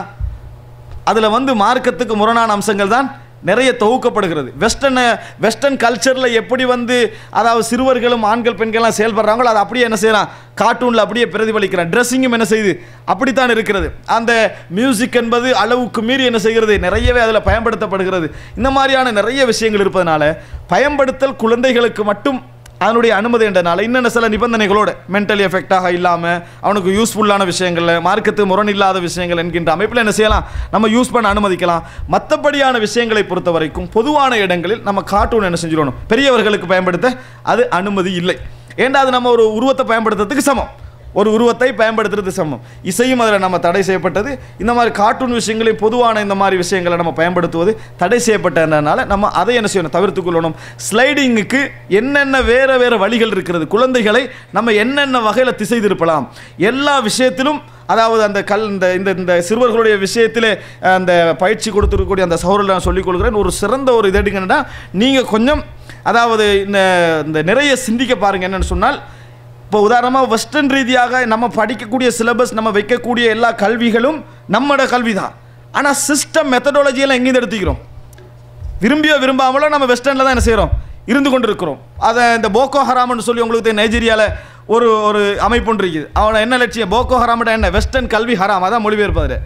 அதில் வந்து மார்க்கத்துக்கு முரணான அம்சங்கள் தான் நிறைய தொகுக்கப்படுகிறது வெஸ்டர்ன் வெஸ்டர்ன் கல்ச்சரில் எப்படி வந்து அதாவது சிறுவர்களும் ஆண்கள் பெண்கள்லாம் செயல்படுறாங்களோ அதை அப்படியே என்ன செய்யலாம் கார்ட்டூனில் அப்படியே பிரதிபலிக்கிறான் ட்ரெஸ்ஸிங்கும் என்ன செய்யுது அப்படித்தான் இருக்கிறது அந்த மியூசிக் என்பது அளவுக்கு மீறி என்ன செய்கிறது நிறையவே அதில் பயன்படுத்தப்படுகிறது இந்த மாதிரியான நிறைய விஷயங்கள் இருப்பதனால பயன்படுத்தல் குழந்தைகளுக்கு மட்டும் அதனுடைய அனுமதி என்றனால இன்னென்ன சில நிபந்தனைகளோட மென்டலி எஃபெக்டாக இல்லாமல் அவனுக்கு யூஸ்ஃபுல்லான விஷயங்களில் மார்க்கத்து முரண் இல்லாத விஷயங்கள் என்கின்ற அமைப்பில் என்ன செய்யலாம் நம்ம யூஸ் பண்ண அனுமதிக்கலாம் மற்றபடியான விஷயங்களை பொறுத்த வரைக்கும் பொதுவான இடங்களில் நம்ம கார்ட்டூன் என்ன செஞ்சிடணும் பெரியவர்களுக்கு பயன்படுத்த அது அனுமதி இல்லை ஏன்டா அது நம்ம ஒரு உருவத்தை பயன்படுத்துறதுக்கு சமம் ஒரு உருவத்தை பயன்படுத்துறது சமம் இசையும் அதில் நம்ம தடை செய்யப்பட்டது இந்த மாதிரி கார்ட்டூன் விஷயங்களையும் பொதுவான இந்த மாதிரி விஷயங்களை நம்ம பயன்படுத்துவது தடை செய்யப்பட்டதுனால நம்ம அதை என்ன செய்யணும் தவிர்த்து கொள்ளணும் ஸ்லைடிங்குக்கு என்னென்ன வேறு வேறு வழிகள் இருக்கிறது குழந்தைகளை நம்ம என்னென்ன வகையில் திசை திருப்பலாம் எல்லா விஷயத்திலும் அதாவது அந்த கல் இந்த இந்த இந்த சிறுவர்களுடைய விஷயத்தில் அந்த பயிற்சி கொடுத்துருக்கக்கூடிய அந்த சௌரில் நான் சொல்லிக் கொள்கிறேன் ஒரு சிறந்த ஒரு இது எடுங்கன்னா நீங்கள் கொஞ்சம் அதாவது இந்த இந்த நிறைய சிந்திக்க பாருங்க என்னன்னு சொன்னால் இப்போ உதாரணமாக வெஸ்டர்ன் ரீதியாக நம்ம படிக்கக்கூடிய சிலபஸ் நம்ம வைக்கக்கூடிய எல்லா கல்விகளும் நம்மளோட கல்வி தான் ஆனால் சிஸ்டம் மெத்தடாலஜியெல்லாம் எங்கேருந்து எடுத்துக்கிறோம் விரும்பியோ விரும்பாமலோ நம்ம வெஸ்டர்னில் தான் என்ன செய்கிறோம் இருந்து கொண்டு இருக்கிறோம் அதை இந்த போக்கோ ஹராம்னு சொல்லி உங்களுக்கு தெரியும் நைஜீரியாவில் ஒரு ஒரு அமைப்பு ஒன்று இருக்குது அவனை என்ன லட்சியம் போக்கோ ஹராம்னா என்ன வெஸ்டர்ன் கல்வி ஹராம் அதான் மொழிபெயர்ப்பது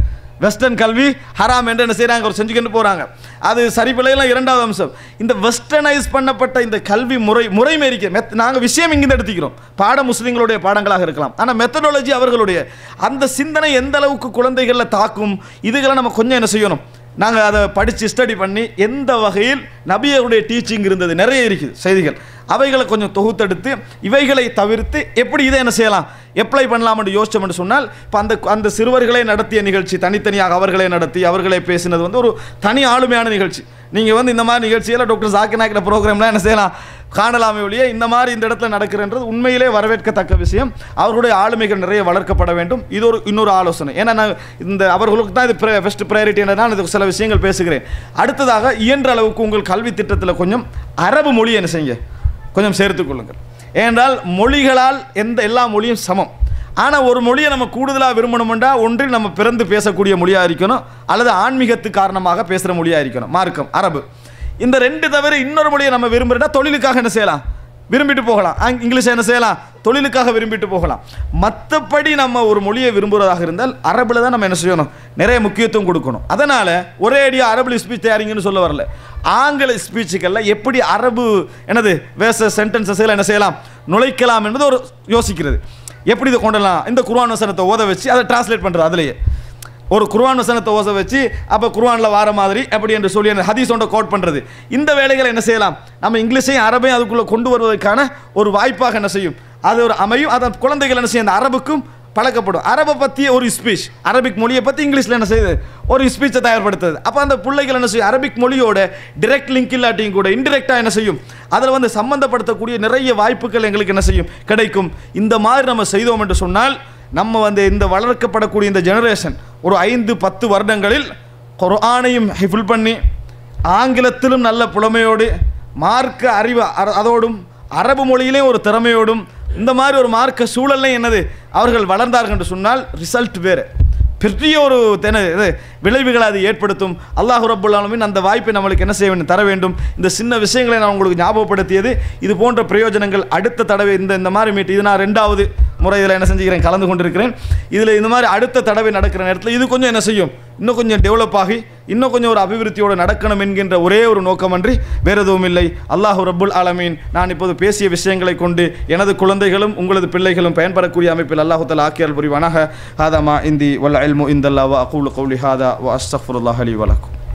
வெஸ்டர்ன் கல்வி ஹராம் என்று என்ன செய்கிறாங்க ஒரு செஞ்சுக்கிட்டு போகிறாங்க அது சரிபிள்ளைலாம் இரண்டாவது அம்சம் இந்த வெஸ்டர்னைஸ் பண்ணப்பட்ட இந்த கல்வி முறை முறைமை இருக்கு மெத் நாங்கள் விஷயம் இங்கிருந்து எடுத்துக்கிறோம் பாடம் முஸ்லீம்களுடைய பாடங்களாக இருக்கலாம் ஆனால் மெத்தடாலஜி அவர்களுடைய அந்த சிந்தனை எந்த அளவுக்கு குழந்தைகளில் தாக்கும் இதுகளை நம்ம கொஞ்சம் என்ன செய்யணும் நாங்கள் அதை படித்து ஸ்டடி பண்ணி எந்த வகையில் நபியருடைய டீச்சிங் இருந்தது நிறைய இருக்குது செய்திகள் அவைகளை கொஞ்சம் தொகுத்தெடுத்து இவைகளை தவிர்த்து எப்படி இதை என்ன செய்யலாம் எப்ளை பண்ணலாம்னு யோசிச்சோம்னு சொன்னால் இப்போ அந்த அந்த சிறுவர்களே நடத்திய நிகழ்ச்சி தனித்தனியாக அவர்களே நடத்தி அவர்களே பேசினது வந்து ஒரு தனி ஆளுமையான நிகழ்ச்சி நீங்கள் வந்து இந்த மாதிரி நிகழ்ச்சியில் டாக்டர் ஜாக்கிர் நாயக்கிற ப்ரோக்ராம்லாம் என்ன செய்யலாம் காணலாமே ஒழிய இந்த மாதிரி இந்த இடத்துல நடக்கிறன்றது உண்மையிலே வரவேற்கத்தக்க விஷயம் அவர்களுடைய ஆளுமைகள் நிறைய வளர்க்கப்பட வேண்டும் இது ஒரு இன்னொரு ஆலோசனை ஏன்னா நான் இந்த அவர்களுக்கு தான் இது ஃபஸ்ட் ப்ரையாரிட்டி நான் இது சில விஷயங்கள் பேசுகிறேன் அடுத்ததாக இயன்ற அளவுக்கு உங்கள் கல்வி திட்டத்தில் கொஞ்சம் அரபு மொழி என்ன செய்யுங்க கொஞ்சம் சேர்த்துக் கொள்ளுங்கள் ஏனென்றால் மொழிகளால் எந்த எல்லா மொழியும் சமம் ஆனால் ஒரு மொழியை நம்ம கூடுதலாக விரும்பணுமெண்டா ஒன்றில் நம்ம பிறந்து பேசக்கூடிய மொழியாக இருக்கணும் அல்லது ஆன்மீகத்து காரணமாக பேசுகிற மொழியாக இருக்கணும் மார்க்கம் அரபு இந்த ரெண்டு தவிர இன்னொரு மொழியை நம்ம விரும்புகிறதா தொழிலுக்காக என்ன செய்யலாம் விரும்பிட்டு போகலாம் ஆங்- இங்கிலீஷ் என்ன செய்யலாம் தொழிலுக்காக விரும்பிட்டு போகலாம் மற்றபடி நம்ம ஒரு மொழியை விரும்புவதாக இருந்தால் அரபில் தான் நம்ம என்ன செய்யணும் நிறைய முக்கியத்துவம் கொடுக்கணும் அதனால் ஒரே அடியாக அரபில் ஸ்பீச் தயாரிங்கன்னு சொல்ல வரல ஆங்கில ஸ்பீச்சுகளில் எப்படி அரபு என்னது வேச சென்டென்சஸ் எல்லாம் என்ன செய்யலாம் நுழைக்கலாம் என்பது ஒரு யோசிக்கிறது எப்படி இதை கொண்டு வரலாம் இந்த குர்ஆன் வசனத்தை ஓத வச்சு அதை டிரான்ஸ்லேட் பண்ணுறது அதுலேயே ஒரு குர்ஆன் வசனத்தை ஓச வச்சு அப்போ குர்ஆனில் வார மாதிரி அப்படி என்று சொல்லி அந்த ஹதீஸ் ஒன்றை கோட் பண்ணுறது இந்த வேலைகளை என்ன செய்யலாம் நம்ம இங்கிலீஷையும் அரபையும் அதுக்குள்ளே கொண்டு வருவதற்கான ஒரு வாய்ப்பாக என்ன செய்யும் அது ஒரு அமையும் அதை குழந்தைகள் என்ன செய்யும் அந்த அரபுக்கும் பழக்கப்படும் அரபை பற்றிய ஒரு ஸ்பீச் அரபிக் மொழியை பற்றி இங்கிலீஷில் என்ன செய்யுது ஒரு ஸ்பீச்சை தயார்படுத்துது அப்போ அந்த பிள்ளைகள் என்ன செய்யும் அரபிக் மொழியோட டிரெக்ட் லிங்க் இல்லாட்டியும் கூட இன்டிரெக்டாக என்ன செய்யும் அதில் வந்து சம்பந்தப்படுத்தக்கூடிய நிறைய வாய்ப்புகள் எங்களுக்கு என்ன செய்யும் கிடைக்கும் இந்த மாதிரி நம்ம செய்தோம் என்று சொன்னால் நம்ம வந்து இந்த வளர்க்கப்படக்கூடிய இந்த ஜெனரேஷன் ஒரு ஐந்து பத்து வருடங்களில் குர்ஆனையும் ஹிஃபுல் பண்ணி ஆங்கிலத்திலும் நல்ல புலமையோடு மார்க்க அறிவு அர- அதோடும் அரபு மொழியிலே ஒரு திறமையோடும் இந்த மாதிரி ஒரு மார்க்க சூழல்லையும் என்னது அவர்கள் வளர்ந்தார்கள் என்று சொன்னால் ரிசல்ட் வேறு பெரிய ஒரு தென இது விளைவுகளை அது ஏற்படுத்தும் அல்லாஹ் ரப்புல் ஆலமீன் அந்த வாய்ப்பை நம்மளுக்கு என்ன செய்ய வேண்டும் தர வேண்டும் இந்த சின்ன விஷயங்களை நான் உங்களுக்கு ஞாபகப்படுத்தியது இது போன்ற பிரயோஜனங்கள் அடுத்த தடவை இந்த இந்த மாதிரி மீட் இது நான் ரெண்டாவது முறை இதில் என்ன செஞ்சுக்கிறேன் கலந்து கொண்டிருக்கிறேன் இதில் இந்த மாதிரி அடுத்த தடவை நடக்கிற நேரத்தில் இது கொஞ்சம் என்ன செய்யும் இன்னும் கொஞ்சம் டெவலப் ஆகி இன்னும் கொஞ்சம் ஒரு அபிவிருத்தியோடு நடக்கணும் என்கின்ற ஒரே ஒரு நோக்கமன்றி வேறு எதுவும் இல்லை அல்லாஹ் ரப்புல் ஆலமீன் நான் இப்போது பேசிய விஷயங்களை கொண்டு எனது குழந்தைகளும் உங்களது பிள்ளைகளும் பயன்பெறக்கூடிய அமைப்பில் அல்லாஹு தலா ஆக்கியல் புரிவானாக ஹாதமா இந்தி வல்ல இல்மு இந்தல்லா வ அகூலு கௌலி ஹாதா வ அஸ்தஃபுல்லாஹ் அலி வலக்கும்